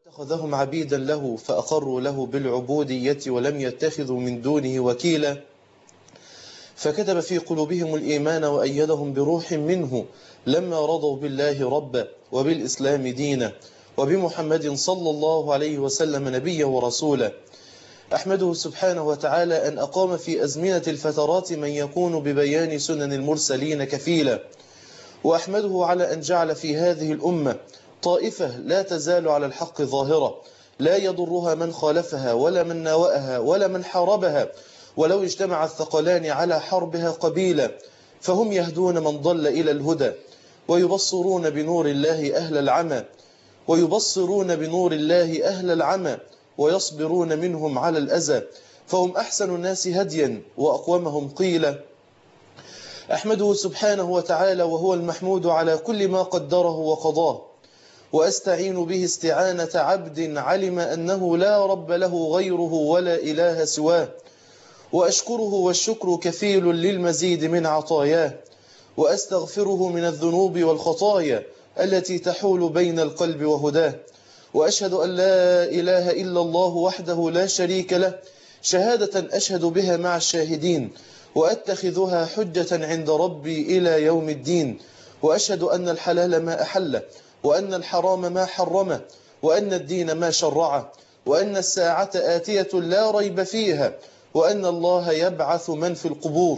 اتخذهم عبيدا له فأقروا له بالعبودية ولم يتخذوا من دونه وكيلا فكتب في قلوبهم الإيمان وأيدهم بروح منه لما رضوا بالله ربا وبالإسلام دينا وبمحمد صلى الله عليه وسلم نبيا ورسولا أحمده سبحانه وتعالى أن أقام في أزمنة الفترات من يكون ببيان سنن المرسلين كفيلا وأحمده على أن جعل في هذه الأمة طائفة لا تزال على الحق ظاهرة لا يضرها من خالفها ولا من ناوأها ولا من حاربها ولو اجتمع الثقلان على حربها قبيلا فهم يهدون من ضل إلى الهدى ويبصرون بنور الله أهل العمى ويبصرون بنور الله أهل العمى ويصبرون منهم على الأذى فهم أحسن الناس هديا وأقومهم قيلا أحمده سبحانه وتعالى وهو المحمود على كل ما قدره وقضاه وأستعين به استعانة عبد علم أنه لا رب له غيره ولا إله سواه وأشكره والشكر كفيل للمزيد من عطاياه وأستغفره من الذنوب والخطايا التي تحول بين القلب وهداه وأشهد أن لا إله إلا الله وحده لا شريك له شهادة أشهد بها مع الشاهدين وأتخذها حجة عند ربي إلى يوم الدين وأشهد أن الحلال ما أحله وأن الحرام ما حرمه وأن الدين ما شرعه وأن الساعة آتية لا ريب فيها وأن الله يبعث من في القبور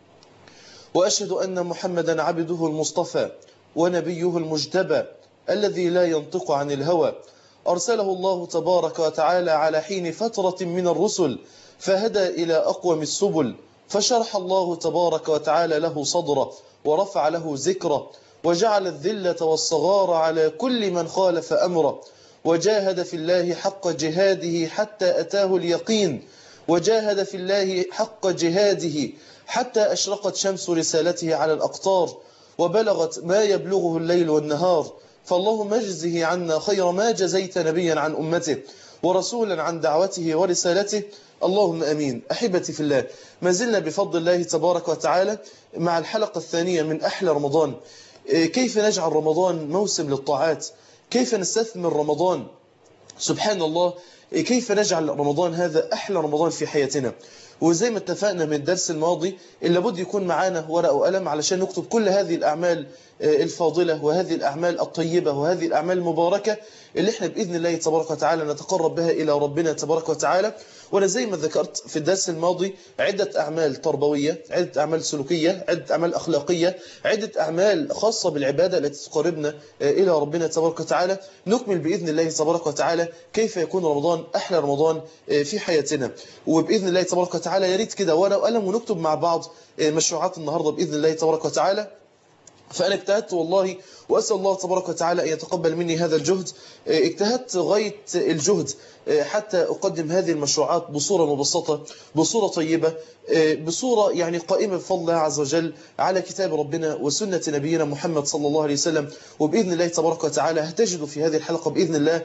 وأشهد أن محمدا عبده المصطفى ونبيه المجتبى الذي لا ينطق عن الهوى أرسله الله تبارك وتعالى على حين فترة من الرسل فهدى إلى أقوم السبل فشرح الله تبارك وتعالى له صدره ورفع له ذكره وجعل الذلة والصغار على كل من خالف أمره وجاهد في الله حق جهاده حتى أتاه اليقين وجاهد في الله حق جهاده حتى أشرقت شمس رسالته على الأقطار وبلغت ما يبلغه الليل والنهار فاللهم اجزه عنا خير ما جزيت نبيا عن أمته ورسولا عن دعوته ورسالته اللهم أمين أحبتي في الله ما زلنا بفضل الله تبارك وتعالى مع الحلقة الثانية من أحلى رمضان كيف نجعل رمضان موسم للطاعات كيف نستثمر رمضان سبحان الله كيف نجعل رمضان هذا أحلى رمضان في حياتنا وزي ما اتفقنا من الدرس الماضي اللي لابد يكون معانا ورقة وقلم علشان نكتب كل هذه الأعمال الفاضلة وهذه الأعمال الطيبة وهذه الأعمال المباركة اللي احنا بإذن الله تبارك وتعالى نتقرب بها إلى ربنا تبارك وتعالى وأنا زي ما ذكرت في الدرس الماضي عدة أعمال تربوية عدة أعمال سلوكية عدة أعمال أخلاقية عدة أعمال خاصة بالعبادة التي تقربنا إلى ربنا تبارك وتعالى نكمل بإذن الله تبارك وتعالى كيف يكون رمضان أحلى رمضان في حياتنا وبإذن الله تبارك وتعالى يا ريت كده ورقة وقلم ونكتب مع بعض مشروعات النهاردة بإذن الله تبارك وتعالى فأنا اجتهدت والله وأسأل الله تبارك وتعالى أن يتقبل مني هذا الجهد اجتهدت غاية الجهد حتى أقدم هذه المشروعات بصورة مبسطة بصورة طيبة بصورة يعني قائمة بفضل الله عز وجل على كتاب ربنا وسنة نبينا محمد صلى الله عليه وسلم وبإذن الله تبارك وتعالى هتجد في هذه الحلقة بإذن الله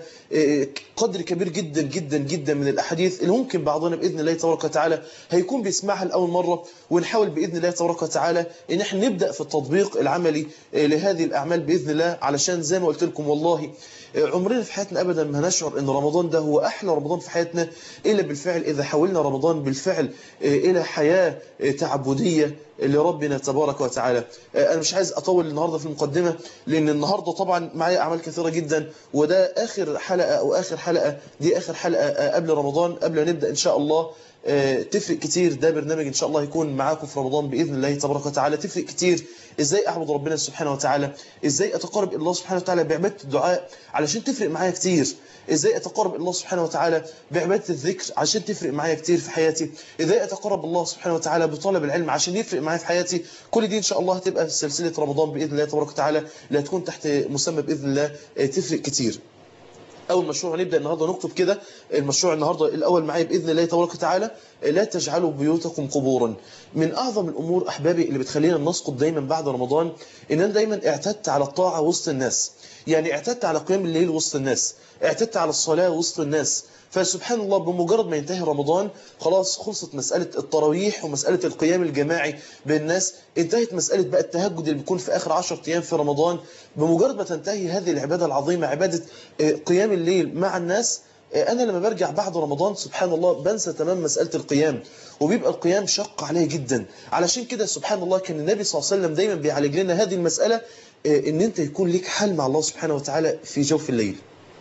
قدر كبير جدا جدا جدا من الأحاديث اللي ممكن بعضنا بإذن الله تبارك وتعالى هيكون بيسمعها لأول مرة ونحاول بإذن الله تبارك وتعالى إن احنا نبدأ في التطبيق العملي لهذه الأعمال بإذن الله علشان زي ما قلت لكم والله عمرنا في حياتنا أبدا ما هنشعر أن رمضان ده هو أحلى رمضان في حياتنا إلا بالفعل إذا حولنا رمضان بالفعل إلى حياة تعبدية لربنا تبارك وتعالى أنا مش عايز أطول النهاردة في المقدمة لأن النهاردة طبعا معايا أعمال كثيرة جدا وده آخر حلقة أو آخر حلقة دي آخر حلقة قبل رمضان قبل أن نبدأ إن شاء الله تفرق كتير ده برنامج إن شاء الله يكون معاكم في رمضان بإذن الله تبارك وتعالى تفرق كتير إزاي أعبد ربنا سبحانه وتعالى إزاي أتقرب إلى الله سبحانه وتعالى بعبادة الدعاء علشان تفرق معايا كتير إزاي أتقرب إلى الله سبحانه وتعالى بعبادة الذكر عشان تفرق معايا كتير في حياتي إزاي أتقرب الله سبحانه وتعالى بطلب العلم عشان يفرق معايا في حياتي كل دي إن شاء الله هتبقى في سلسلة رمضان بإذن الله تبارك وتعالى اللي هتكون تحت مسمى بإذن الله تفرق كتير أول مشروع نبدأ النهاردة نكتب كده المشروع النهاردة الأول معايا بإذن الله تبارك وتعالى لا تجعلوا بيوتكم قبورا من أعظم الأمور أحبابي اللي بتخلينا نسقط دايما بعد رمضان إن أنا دايما اعتدت على الطاعة وسط الناس يعني اعتدت على قيام الليل وسط الناس اعتدت على الصلاة وسط الناس فسبحان الله بمجرد ما ينتهي رمضان خلاص خلصت مسألة التراويح ومسألة القيام الجماعي بين الناس انتهت مسألة بقى التهجد اللي بيكون في آخر عشر أيام في رمضان بمجرد ما تنتهي هذه العبادة العظيمة عبادة قيام الليل مع الناس أنا لما برجع بعد رمضان سبحان الله بنسى تمام مسألة القيام وبيبقى القيام شق عليه جدا علشان كده سبحان الله كان النبي صلى الله عليه وسلم دايما بيعالج لنا هذه المسألة ان انت يكون لك حال مع الله سبحانه وتعالى في جوف الليل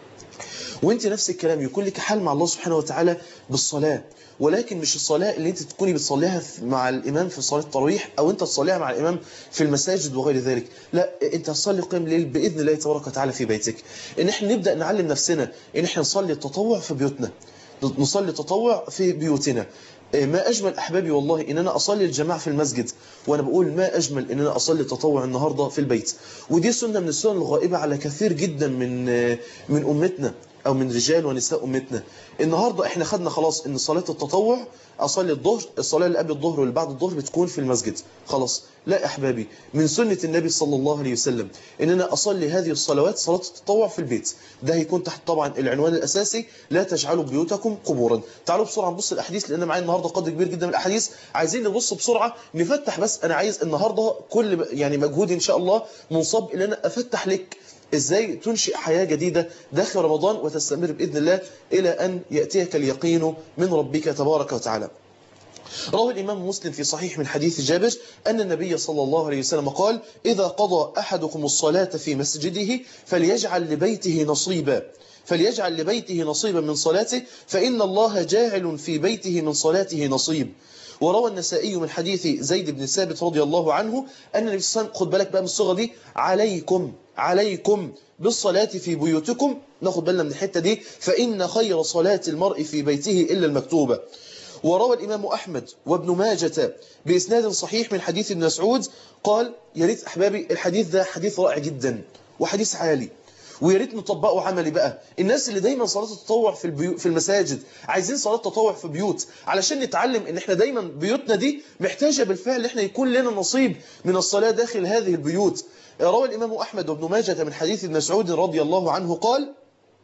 وانت نفس الكلام يكون لك حال مع الله سبحانه وتعالى بالصلاة ولكن مش الصلاة اللي انت تكوني بتصليها مع الإمام في صلاة التراويح أو انت تصليها مع الإمام في المساجد وغير ذلك لا انت تصلي قيام الليل بإذن الله تبارك وتعالى في بيتك ان احنا نبدأ نعلم نفسنا ان احنا نصلي التطوع في بيوتنا نصلي التطوع في بيوتنا ما أجمل أحبابي والله إن أنا أصلي الجماعة في المسجد وأنا بقول ما أجمل إن أنا أصلي التطوع النهاردة في البيت ودي سنة من السنن الغائبة على كثير جدا من من أمتنا أو من رجال ونساء أمتنا النهاردة إحنا خدنا خلاص إن صلاة التطوع أصلي الظهر الصلاة اللي قبل الظهر واللي بعد الظهر بتكون في المسجد خلاص لا أحبابي من سنة النبي صلى الله عليه وسلم إن أنا أصلي هذه الصلوات صلاة التطوع في البيت ده هيكون تحت طبعا العنوان الأساسي لا تجعلوا بيوتكم قبورا تعالوا بسرعة نبص الأحاديث لأن معايا النهاردة قدر كبير جدا من الأحاديث عايزين نبص بسرعة نفتح بس أنا عايز النهاردة كل يعني مجهودي إن شاء الله منصب إن أنا أفتح لك ازاي تنشئ حياة جديدة داخل رمضان وتستمر بإذن الله إلى أن يأتيك اليقين من ربك تبارك وتعالى روى الإمام مسلم في صحيح من حديث جابر أن النبي صلى الله عليه وسلم قال إذا قضى أحدكم الصلاة في مسجده فليجعل لبيته نصيبا فليجعل لبيته نصيبا من صلاته فإن الله جاعل في بيته من صلاته نصيب وروى النسائي من حديث زيد بن ثابت رضي الله عنه أن النبي صلى الله عليه وسلم خد بالك بقى من الصيغة دي عليكم عليكم بالصلاة في بيوتكم ناخد بالنا من الحتة دي فإن خير صلاة المرء في بيته إلا المكتوبة وروى الإمام أحمد وابن ماجة بإسناد صحيح من حديث ابن مسعود قال يا ريت أحبابي الحديث ده حديث رائع جدا وحديث عالي ويا ريت نطبقه عملي بقى الناس اللي دايما صلاه التطوع في البيو في المساجد عايزين صلاه تطوع في بيوت علشان نتعلم ان احنا دايما بيوتنا دي محتاجه بالفعل احنا يكون لنا نصيب من الصلاه داخل هذه البيوت روى الامام احمد وابن ماجه من حديث ابن مسعود رضي الله عنه قال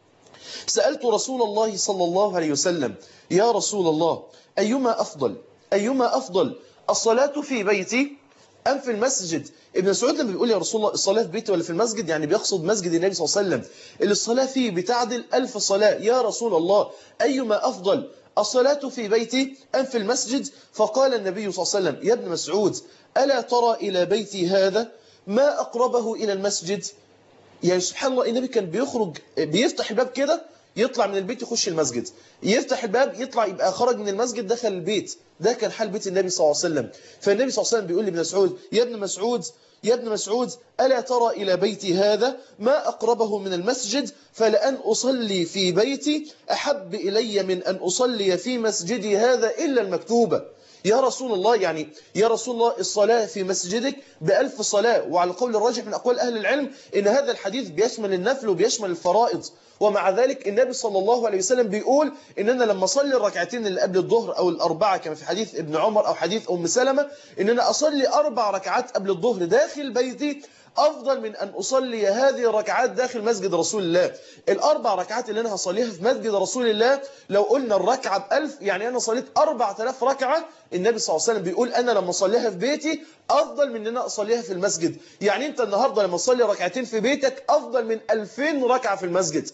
سالت رسول الله صلى الله عليه وسلم يا رسول الله ايما افضل ايما افضل الصلاه في بيتي أم في المسجد ابن مسعود لما بيقول يا رسول الله الصلاة في بيتي ولا في المسجد يعني بيقصد مسجد النبي صلى الله عليه وسلم اللي الصلاة فيه بتعدل ألف صلاة يا رسول الله أيما أفضل الصلاة في بيتي أم في المسجد فقال النبي صلى الله عليه وسلم يا ابن مسعود ألا ترى إلى بيتي هذا ما أقربه إلى المسجد يعني سبحان الله النبي كان بيخرج بيفتح الباب كده يطلع من البيت يخش المسجد يفتح الباب يطلع يبقى خرج من المسجد دخل البيت ده كان حال بيت النبي صلى الله عليه وسلم فالنبي صلى الله عليه وسلم بيقول لابن مسعود يا ابن مسعود يا ابن مسعود ألا ترى إلى بيتي هذا ما أقربه من المسجد فلأن أصلي في بيتي أحب إلي من أن أصلي في مسجدي هذا إلا المكتوبة يا رسول الله يعني يا رسول الله الصلاة في مسجدك بألف صلاة وعلى القول الراجح من أقوال أهل العلم إن هذا الحديث بيشمل النفل وبيشمل الفرائض ومع ذلك النبي صلى الله عليه وسلم بيقول إن أنا لما أصلي الركعتين اللي قبل الظهر أو الأربعة كما في حديث ابن عمر أو حديث أم سلمة إن أنا أصلي أربع ركعات قبل الظهر داخل بيتي أفضل من أن أصلي هذه الركعات داخل مسجد رسول الله الأربع ركعات اللي أنا هصليها في مسجد رسول الله لو قلنا الركعة بألف يعني أنا صليت أربع تلاف ركعة النبي صلى الله عليه وسلم بيقول أنا لما أصليها في بيتي أفضل من أن أنا أصليها في المسجد يعني أنت النهاردة لما تصلي ركعتين في بيتك أفضل من ألفين ركعة في المسجد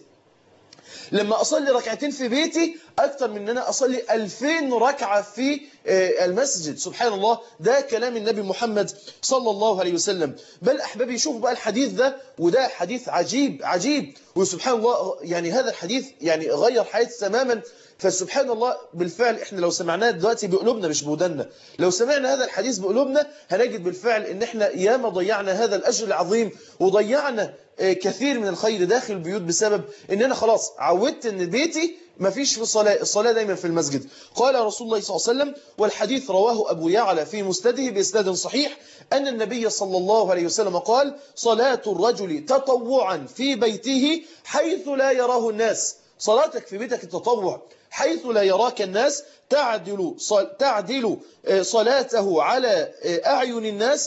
لما أصلي ركعتين في بيتي أكثر من أن أنا أصلي ألفين ركعة في المسجد سبحان الله ده كلام النبي محمد صلى الله عليه وسلم بل أحبابي شوفوا بقى الحديث ده وده حديث عجيب عجيب وسبحان الله يعني هذا الحديث يعني غير حياتي تماما فسبحان الله بالفعل احنا لو سمعناه دلوقتي بقلوبنا مش بودنا لو سمعنا هذا الحديث بقلوبنا هنجد بالفعل ان احنا ياما ضيعنا هذا الاجر العظيم وضيعنا كثير من الخير داخل البيوت بسبب ان انا خلاص عودت ان بيتي ما فيش في صلاة الصلاة دايما في المسجد قال رسول الله صلى الله عليه وسلم والحديث رواه أبو يعلى في مسنده بإسناد صحيح أن النبي صلى الله عليه وسلم قال صلاة الرجل تطوعا في بيته حيث لا يراه الناس صلاتك في بيتك التطوع حيث لا يراك الناس تعدل, تعدل صلاته على أعين الناس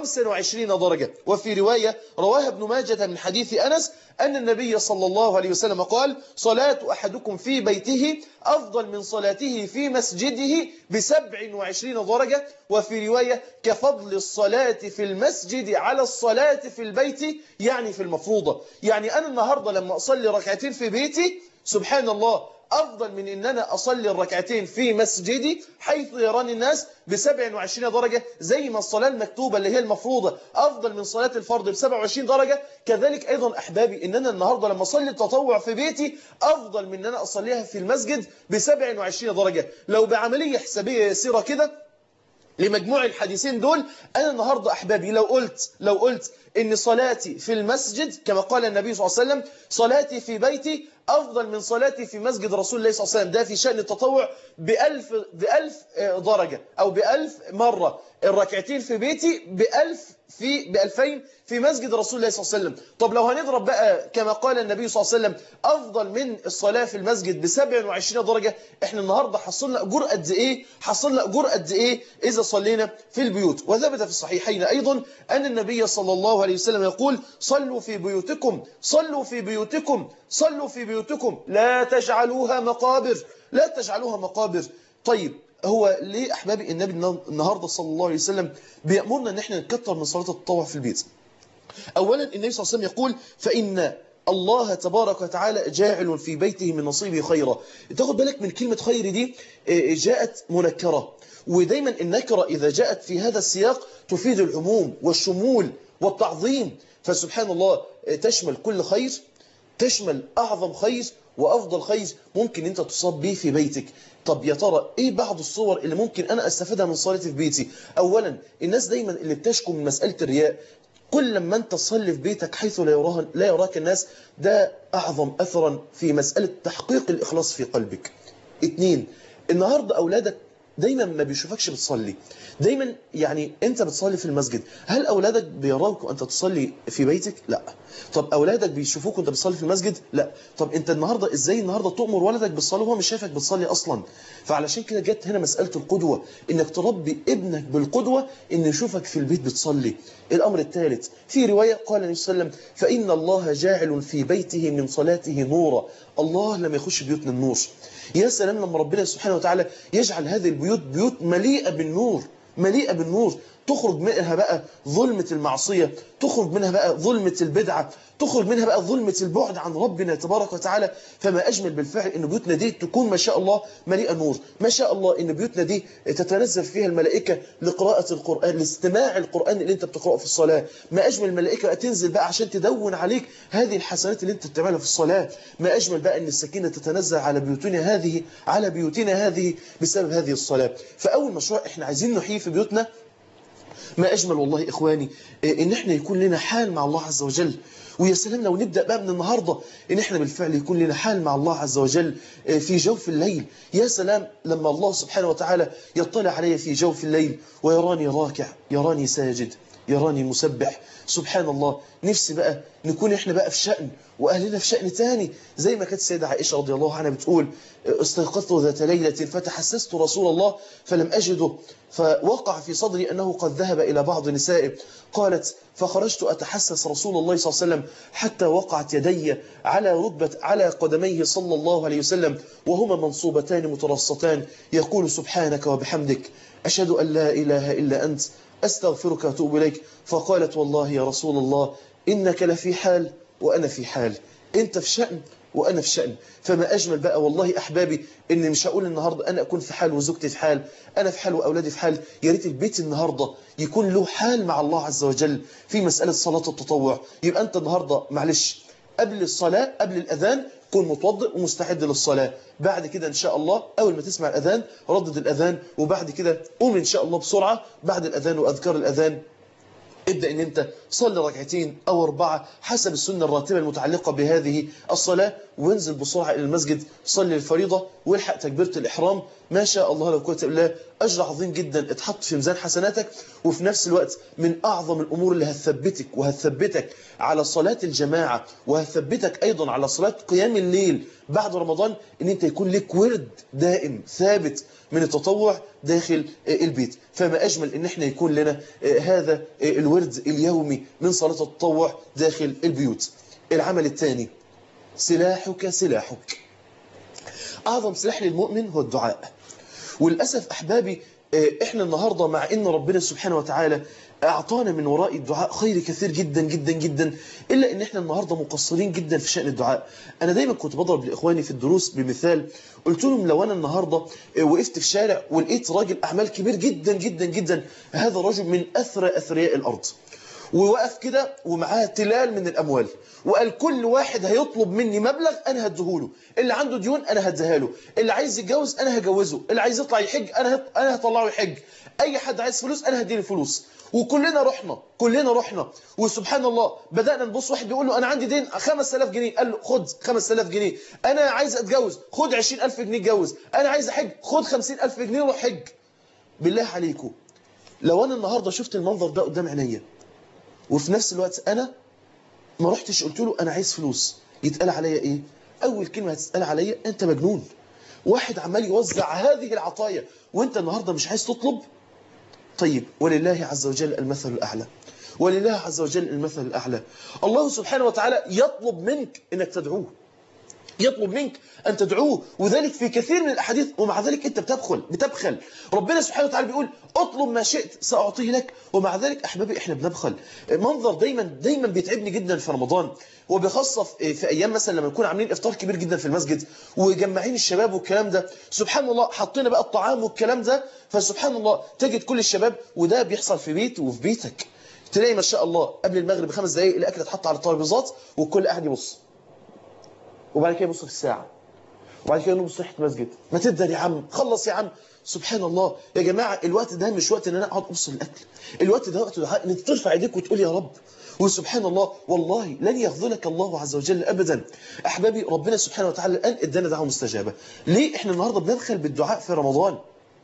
25 درجة وفي رواية رواها ابن ماجة من حديث أنس أن النبي صلى الله عليه وسلم قال صلاة أحدكم في بيته أفضل من صلاته في مسجده بسبع وعشرين درجة وفي رواية كفضل الصلاة في المسجد على الصلاة في البيت يعني في المفروضة يعني أنا النهاردة لما أصلي ركعتين في بيتي سبحان الله أفضل من أن أنا أصلي الركعتين في مسجدي حيث يراني الناس ب 27 درجة زي ما الصلاة المكتوبة اللي هي المفروضة أفضل من صلاة الفرض ب 27 درجة كذلك أيضا أحبابي أن أنا النهاردة لما أصلي التطوع في بيتي أفضل من أن أنا أصليها في المسجد ب 27 درجة لو بعملية حسابية يسيرة كده لمجموع الحديثين دول أنا النهاردة أحبابي لو قلت لو قلت إن صلاتي في المسجد كما قال النبي صلى الله عليه وسلم صلاتي في بيتي أفضل من صلاتي في مسجد رسول الله صلى الله عليه وسلم ده في شأن التطوع بألف, بألف درجة أو بألف مرة الركعتين في بيتي بألف في بألفين في مسجد رسول الله صلى الله عليه وسلم طب لو هنضرب بقى كما قال النبي صلى الله عليه وسلم أفضل من الصلاة في المسجد ب 27 درجة احنا النهاردة حصلنا أجور قد إيه حصلنا أجور قد إيه إذا صلينا في البيوت وثبت في الصحيحين أيضا أن النبي صلى الله عليه وسلم يقول صلوا في بيوتكم صلوا في بيوتكم صلوا في بيوتكم لا تجعلوها مقابر لا تجعلوها مقابر طيب هو ليه أحبابي النبي النهاردة صلى الله عليه وسلم بيأمرنا أن احنا نكتر من صلاة التطوع في البيت أولا النبي صلى الله عليه وسلم يقول فإن الله تبارك وتعالى جاعل في بيته من نصيبه خيرا تاخد بالك من كلمة خير دي جاءت منكرة ودايما النكرة إذا جاءت في هذا السياق تفيد العموم والشمول والتعظيم فسبحان الله تشمل كل خير تشمل أعظم خير وأفضل خير ممكن أنت تصاب به في بيتك طب يا ترى ايه بعض الصور اللي ممكن انا استفادها من صلاتي في بيتي اولا الناس دايما اللي بتشكو من مسألة الرياء كل لما انت تصلي في بيتك حيث لا يراها لا يراك الناس ده اعظم اثرا في مسألة تحقيق الاخلاص في قلبك اتنين النهاردة اولادك دايما ما بيشوفكش بتصلي دايما يعني انت بتصلي في المسجد هل اولادك بيراوك وانت تصلي في بيتك لا طب اولادك بيشوفوك وانت بتصلي في المسجد لا طب انت النهارده ازاي النهارده تؤمر ولدك بالصلاه وهو مش شايفك بتصلي اصلا فعلشان كده جت هنا مساله القدوه انك تربي ابنك بالقدوه انه يشوفك في البيت بتصلي الامر الثالث في روايه قال النبي صلى الله عليه وسلم فان الله جاعل في بيته من صلاته نورا الله لما يخش بيوتنا النور يا سلام لما ربنا سبحانه وتعالى يجعل هذه البيوت بيوت مليئه بالنور مليئة بالنور تخرج منها بقى ظلمة المعصية تخرج منها بقى ظلمة البدعة تخرج منها بقى ظلمة البعد عن ربنا تبارك وتعالى فما أجمل بالفعل إن بيوتنا دي تكون ما شاء الله مليئة نور ما شاء الله إن بيوتنا دي تتنزل فيها الملائكة لقراءة القرآن لاستماع القرآن اللي أنت بتقرأه في الصلاة ما أجمل الملائكة بقى تنزل بقى عشان تدون عليك هذه الحسنات اللي أنت بتعملها في الصلاة ما أجمل بقى إن السكينة تتنزل على بيوتنا هذه على بيوتنا هذه بسبب هذه الصلاة فأول مشروع إحنا عايزين نحيي في بيوتنا ما أجمل والله إخواني إن إحنا يكون لنا حال مع الله عز وجل ويا سلام لو نبدأ بقى من النهاردة إن إحنا بالفعل يكون لنا حال مع الله عز وجل في جوف الليل يا سلام لما الله سبحانه وتعالى يطلع علي في جوف الليل ويراني راكع يراني ساجد يراني مسبح سبحان الله نفسي بقى نكون احنا بقى في شأن وأهلنا في شأن تاني زي ما كانت السيدة عائشة رضي الله عنها بتقول استيقظت ذات ليلة فتحسست رسول الله فلم أجده فوقع في صدري أنه قد ذهب إلى بعض نسائه قالت فخرجت أتحسس رسول الله صلى الله عليه وسلم حتى وقعت يدي على ركبة على قدميه صلى الله عليه وسلم وهما منصوبتان مترصتان يقول سبحانك وبحمدك أشهد أن لا إله إلا أنت أستغفرك وأتوب إليك فقالت والله يا رسول الله إنك لفي حال وأنا في حال أنت في شأن وأنا في شأن فما أجمل بقى والله أحبابي إني مش هقول النهاردة أنا أكون في حال وزوجتي في حال أنا في حال وأولادي في حال يا ريت البيت النهاردة يكون له حال مع الله عز وجل في مسألة صلاة التطوع يبقى أنت النهاردة معلش قبل الصلاة قبل الأذان كن متوضئ ومستعد للصلاة بعد كده إن شاء الله أول ما تسمع الأذان ردد الأذان وبعد كده قوم إن شاء الله بسرعة بعد الأذان وأذكار الأذان ابدأ ان انت صلي ركعتين او اربعة حسب السنة الراتبة المتعلقة بهذه الصلاة وانزل بسرعة الى المسجد صلي الفريضة والحق تكبيرة الاحرام ما شاء الله لو قوة بالله اجر عظيم جدا اتحط في ميزان حسناتك وفي نفس الوقت من اعظم الامور اللي هتثبتك وهتثبتك على صلاة الجماعة وهتثبتك ايضا على صلاة قيام الليل بعد رمضان ان انت يكون لك ورد دائم ثابت من التطوع داخل البيت فما أجمل ان احنا يكون لنا هذا الورد اليومي من صلاة التطوع داخل البيوت العمل الثاني سلاحك سلاحك أعظم سلاح للمؤمن هو الدعاء وللأسف أحبابي احنا النهاردة مع ان ربنا سبحانه وتعالى أعطانا من وراء الدعاء خير كثير جدا جدا جدا إلا إن إحنا النهاردة مقصرين جدا في شأن الدعاء أنا دايما كنت بضرب لإخواني في الدروس بمثال قلت لهم لو أنا النهاردة وقفت في شارع ولقيت راجل أعمال كبير جدا جدا جدا هذا رجل من أثرى أثرياء الأرض ووقف كده ومعاه تلال من الأموال وقال كل واحد هيطلب مني مبلغ أنا هديهوله اللي عنده ديون أنا هديها له اللي عايز يتجوز أنا هجوزه اللي عايز يطلع يحج أنا أنا هطلعه يحج أي حد عايز فلوس أنا هديله فلوس وكلنا رحنا كلنا رحنا وسبحان الله بدأنا نبص واحد بيقول له أنا عندي دين 5000 جنيه قال له خد 5000 جنيه أنا عايز أتجوز خد 20000 جنيه اتجوز أنا عايز أحج خد 50000 جنيه روح حج بالله عليكم لو أنا النهاردة شفت المنظر ده قدام عينيا وفي نفس الوقت أنا ما رحتش قلت له أنا عايز فلوس يتقال عليا إيه أول كلمة هتتقال عليا أنت مجنون واحد عمال يوزع هذه العطايا وانت النهاردة مش عايز تطلب طيب ولله عز وجل المثل الأعلى ولله عز وجل المثل الأعلى الله سبحانه وتعالى يطلب منك أنك تدعوه يطلب منك أن تدعوه وذلك في كثير من الأحاديث ومع ذلك أنت بتبخل بتبخل ربنا سبحانه وتعالى بيقول اطلب ما شئت سأعطيه لك ومع ذلك أحبابي إحنا بنبخل منظر دايما دايما بيتعبني جدا في رمضان وبخاصة في أيام مثلا لما نكون عاملين إفطار كبير جدا في المسجد وجمعين الشباب والكلام ده سبحان الله حطينا بقى الطعام والكلام ده فسبحان الله تجد كل الشباب وده بيحصل في بيت وفي بيتك تلاقي ما شاء الله قبل المغرب بخمس دقايق الأكل اتحط على الترابيزات والكل قاعد يبص وبعد كده يبص في الساعة وبعد كده نبص ناحيه مسجد ما تبدا يا عم خلص يا عم سبحان الله يا جماعة الوقت ده مش وقت ان انا اقعد ابص الاكل الوقت ده وقت دعاء ان انت ترفع ايديك وتقول يا رب وسبحان الله والله لن يخذلك الله عز وجل ابدا احبابي ربنا سبحانه وتعالى الان ادانا دعوه مستجابه ليه احنا النهارده بندخل بالدعاء في رمضان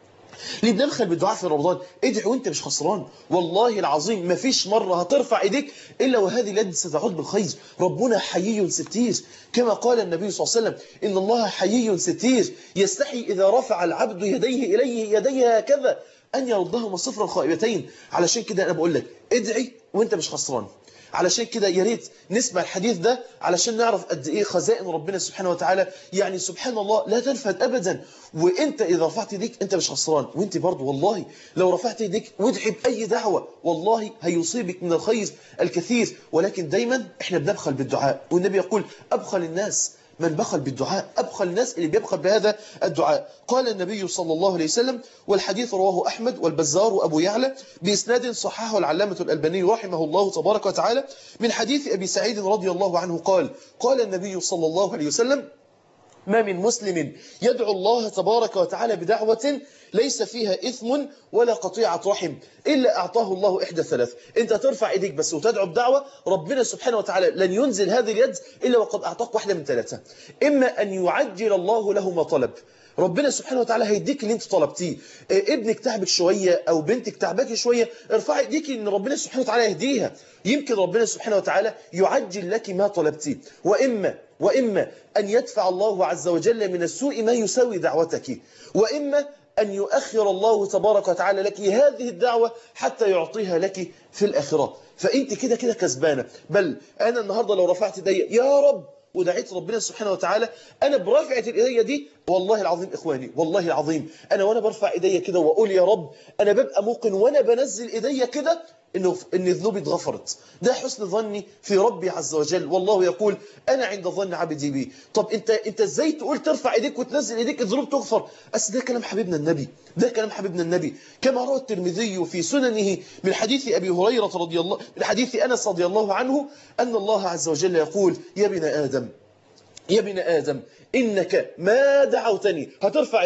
ليه بندخل بالدعاء في رمضان ادعي وانت مش خسران والله العظيم ما فيش مرة هترفع ايديك إلا وهذه اليد ستعود بالخير ربنا حيي ستير كما قال النبي صلى الله عليه وسلم إن الله حيي ستير يستحي إذا رفع العبد يديه إليه يديه هكذا أن يردهما صفرا خائبتين علشان كده أنا بقول لك ادعي وانت مش خسران علشان كده يا ريت نسمع الحديث ده علشان نعرف قد ايه خزائن ربنا سبحانه وتعالى يعني سبحان الله لا تنفد ابدا وانت اذا رفعت ايديك انت مش خسران وانت برضه والله لو رفعت ايديك وادعي باي دعوه والله هيصيبك من الخير الكثير ولكن دايما احنا بنبخل بالدعاء والنبي يقول ابخل الناس من بخل بالدعاء أبخل الناس اللي بيبخل بهذا الدعاء قال النبي صلى الله عليه وسلم والحديث رواه أحمد والبزار وأبو يعلى بإسناد صححه العلامة الألباني رحمه الله تبارك وتعالى من حديث أبي سعيد رضي الله عنه قال قال النبي صلى الله عليه وسلم ما من مسلم يدعو الله تبارك وتعالى بدعوة ليس فيها إثم ولا قطيعة رحم إلا أعطاه الله إحدى ثلاث أنت ترفع إيديك بس وتدعو بدعوة ربنا سبحانه وتعالى لن ينزل هذه اليد إلا وقد أعطاك واحدة من ثلاثة إما أن يعجل الله له ما طلب ربنا سبحانه وتعالى هيديك اللي انت طلبتيه ابنك تعبك شوية او بنتك تعبك شوية ارفعي ايديك ان ربنا سبحانه وتعالى يهديها يمكن ربنا سبحانه وتعالى يعجل لك ما طلبتيه واما واما ان يدفع الله عز وجل من السوء ما يساوي دعوتك واما أن يؤخر الله تبارك وتعالى لك هذه الدعوة حتى يعطيها لك في الآخرة فأنت كده كده كسبانة بل أنا النهاردة لو رفعت ايدي يا رب ودعيت ربنا سبحانه وتعالى أنا برفعة الإيدية دي والله العظيم إخواني والله العظيم أنا وأنا برفع إيديا كده وأقول يا رب أنا ببقى موقن وأنا بنزل إيديا كده إنه إن ذنوبي اتغفرت ده حسن ظني في ربي عز وجل والله يقول أنا عند ظن عبدي بي طب أنت أنت إزاي تقول ترفع إيديك وتنزل إيديك الذنوب تغفر بس ده كلام حبيبنا النبي ده كلام حبيبنا النبي كما روى الترمذي في سننه من حديث أبي هريرة رضي الله من حديث أنس رضي الله عنه أن الله عز وجل يقول يا ابن آدم يا ابن آدم إنك ما دعوتني هترفع ايديك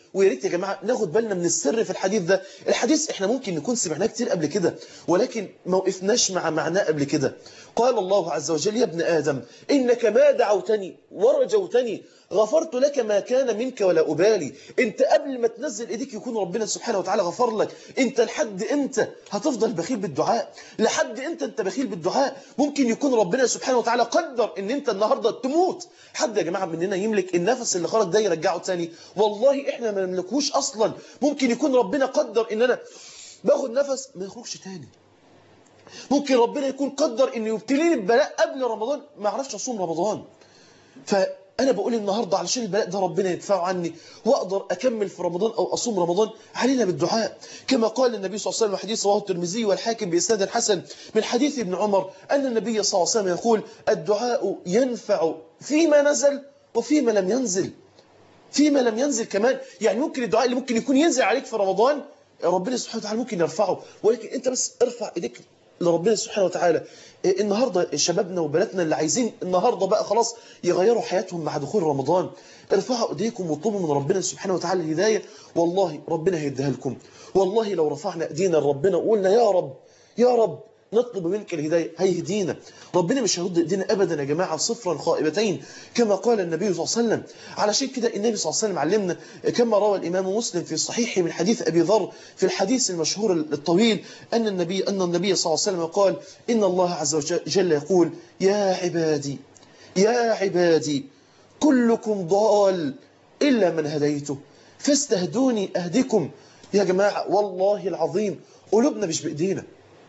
ويا ريت يا جماعه ناخد بالنا من السر في الحديث ده الحديث احنا ممكن نكون سمعناه كتير قبل كده ولكن ما وقفناش مع معناه قبل كده قال الله عز وجل يا ابن ادم انك ما دعوتني ورجوتني غفرت لك ما كان منك ولا أبالي انت قبل ما تنزل ايديك يكون ربنا سبحانه وتعالى غفر لك انت لحد امتى هتفضل بخيل بالدعاء لحد امتى انت بخيل بالدعاء ممكن يكون ربنا سبحانه وتعالى قدر ان انت النهاردة تموت حد يا جماعة مننا يملك النفس اللي خرج ده يرجعه تاني والله احنا ما نملكوش اصلا ممكن يكون ربنا قدر ان انا باخد نفس ما يخرجش تاني ممكن ربنا يكون قدر انه يبتليني ببلاء قبل رمضان ما اعرفش اصوم رمضان فانا بقول النهارده علشان البلاء ده ربنا يدفعه عني واقدر اكمل في رمضان او اصوم رمضان علينا بالدعاء كما قال النبي صلى الله عليه وسلم حديث رواه الترمذي والحاكم باسناد حسن من حديث ابن عمر ان النبي صلى الله عليه وسلم يقول الدعاء ينفع فيما نزل وفيما لم ينزل فيما لم ينزل كمان يعني ممكن الدعاء اللي ممكن يكون ينزل عليك في رمضان ربنا سبحانه وتعالى ممكن يرفعه ولكن انت بس ارفع ايديك لربنا سبحانه وتعالى النهاردة شبابنا وبناتنا اللي عايزين النهاردة بقى خلاص يغيروا حياتهم مع دخول رمضان ارفعوا ايديكم واطلبوا من ربنا سبحانه وتعالى الهداية والله ربنا هيديها لكم والله لو رفعنا ايدينا لربنا وقلنا يا رب يا رب نطلب منك الهداية هيهدينا ربنا مش هيرد ايدينا ابدا يا جماعة صفرا خائبتين كما قال النبي صلى الله عليه وسلم علشان كده النبي صلى الله عليه وسلم علمنا كما روى الامام مسلم في صحيحه من حديث ابي ذر في الحديث المشهور الطويل ان النبي ان النبي صلى الله عليه وسلم قال ان الله عز وجل يقول يا عبادي يا عبادي كلكم ضال الا من هديته فاستهدوني اهدكم يا جماعة والله العظيم قلوبنا مش بايدينا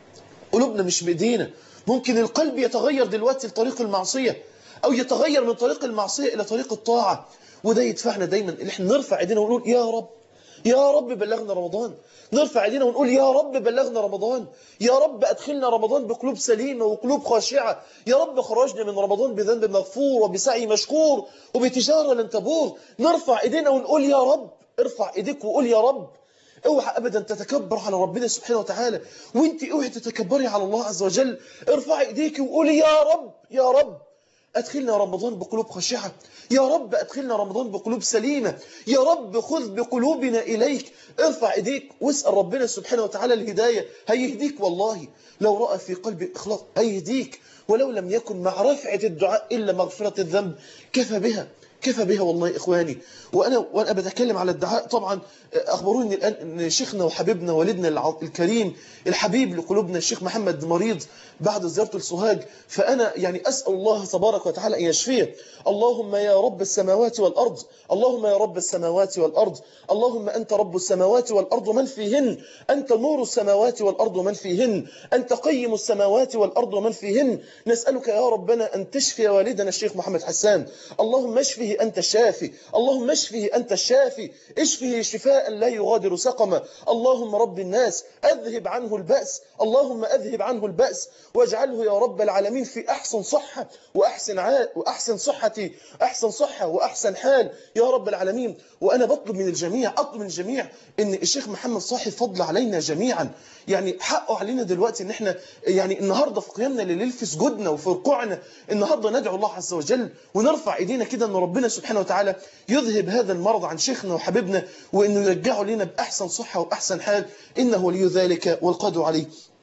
قلوبنا مش بإيدينا ممكن القلب يتغير دلوقتي لطريق المعصية أو يتغير من طريق المعصية إلى طريق الطاعة وده يدفعنا دايما اللي احنا نرفع ايدينا ونقول يا رب يا رب بلغنا رمضان نرفع ايدينا ونقول يا رب بلغنا رمضان يا رب أدخلنا رمضان بقلوب سليمة وقلوب خاشعة يا رب خرجنا من رمضان بذنب مغفور وبسعي مشكور وبتجارة لن تبور نرفع ايدينا ونقول يا رب ارفع ايديك وقول يا رب اوعى ابدا تتكبر على ربنا سبحانه وتعالى وانت اوعي تتكبري على الله عز وجل ارفعي ايديك وقولي يا رب يا رب ادخلنا رمضان بقلوب خاشعه يا رب ادخلنا رمضان بقلوب سليمه يا رب خذ بقلوبنا اليك ارفع ايديك واسال ربنا سبحانه وتعالى الهدايه هيهديك والله لو راى في قلبك اخلاص هيهديك ولو لم يكن مع رفعه الدعاء الا مغفره الذنب كفى بها كفى بها والله إخواني وأنا, وأنا بتكلم على الدعاء طبعا أخبروني الآن أن شيخنا وحبيبنا والدنا الكريم الحبيب لقلوبنا الشيخ محمد مريض بعد زيارته لسوهاج فأنا يعني أسأل الله تبارك وتعالى أن يشفيه اللهم يا رب السماوات والأرض اللهم يا رب السماوات والأرض اللهم أنت رب السماوات والأرض ومن فيهن أنت نور السماوات والأرض ومن فيهن أنت قيم السماوات والأرض ومن فيهن نسألك يا ربنا أن تشفي والدنا الشيخ محمد حسان اللهم اشفه أنت الشافي اللهم اشفه أنت الشافي اشفه شفاء لا يغادر سقما اللهم رب الناس أذهب عنه البأس اللهم أذهب عنه البأس واجعله يا رب العالمين في أحسن صحة وأحسن ع... وأحسن صحة أحسن صحة وأحسن حال يا رب العالمين وأنا بطلب من الجميع أطلب من الجميع إن الشيخ محمد صاحب فضل علينا جميعا يعني حقه علينا دلوقتي إن إحنا يعني النهاردة في قيامنا لليل في سجودنا وفي ركوعنا النهاردة ندعو الله عز وجل ونرفع إيدينا كده إن ربنا سبحانه وتعالى يذهب هذا المرض عن شيخنا وحبيبنا وإنه يرجعه لنا بأحسن صحة وأحسن حال إنه ولي ذلك والقادر عليه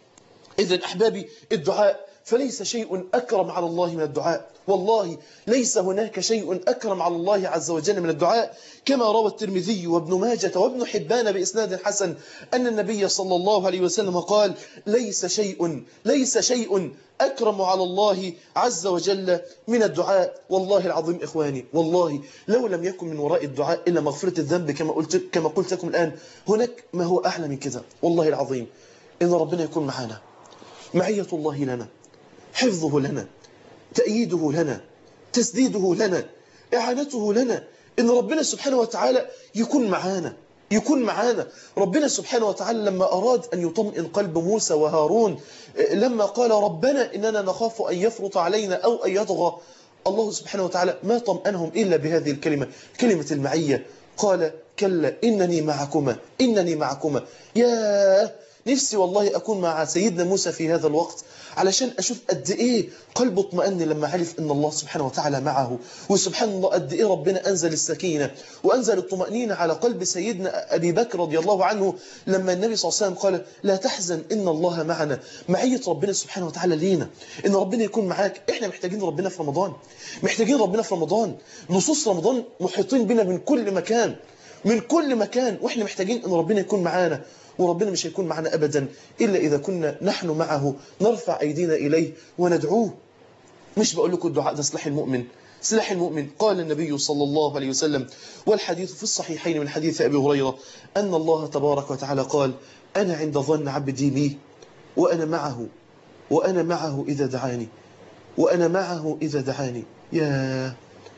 إذا أحبابي الدعاء فليس شيء أكرم على الله من الدعاء والله ليس هناك شيء أكرم على الله عز وجل من الدعاء كما روى الترمذي وابن ماجة وابن حبان بإسناد حسن أن النبي صلى الله عليه وسلم قال ليس شيء ليس شيء أكرم على الله عز وجل من الدعاء والله العظيم إخواني والله لو لم يكن من وراء الدعاء إلا مغفرة الذنب كما قلت, كما قلت لكم الآن هناك ما هو أعلى من كذا والله العظيم إن ربنا يكون معنا معية الله لنا حفظه لنا تأييده لنا تسديده لنا إعانته لنا إن ربنا سبحانه وتعالى يكون معانا يكون معانا ربنا سبحانه وتعالى لما أراد أن يطمئن قلب موسى وهارون لما قال ربنا إننا نخاف أن يفرط علينا أو أن يطغى الله سبحانه وتعالى ما طمأنهم إلا بهذه الكلمة كلمة المعية قال كلا إنني معكما إنني معكما يا نفسي والله أكون مع سيدنا موسى في هذا الوقت علشان أشوف قد إيه قلبه اطمأن لما عرف إن الله سبحانه وتعالى معه وسبحان الله قد إيه ربنا أنزل السكينة وأنزل الطمأنينة على قلب سيدنا أبي بكر رضي الله عنه لما النبي صلى الله عليه وسلم قال لا تحزن إن الله معنا معية ربنا سبحانه وتعالى لينا إن ربنا يكون معاك إحنا محتاجين ربنا في رمضان محتاجين ربنا في رمضان نصوص رمضان محيطين بنا من كل مكان من كل مكان واحنا محتاجين ان ربنا يكون معانا وربنا مش هيكون معنا ابدا الا اذا كنا نحن معه نرفع ايدينا اليه وندعوه مش بقول لكم الدعاء ده سلاح المؤمن سلاح المؤمن قال النبي صلى الله عليه وسلم والحديث في الصحيحين من حديث ابي هريره ان الله تبارك وتعالى قال انا عند ظن عبدي بي وانا معه وانا معه اذا دعاني وانا معه اذا دعاني يا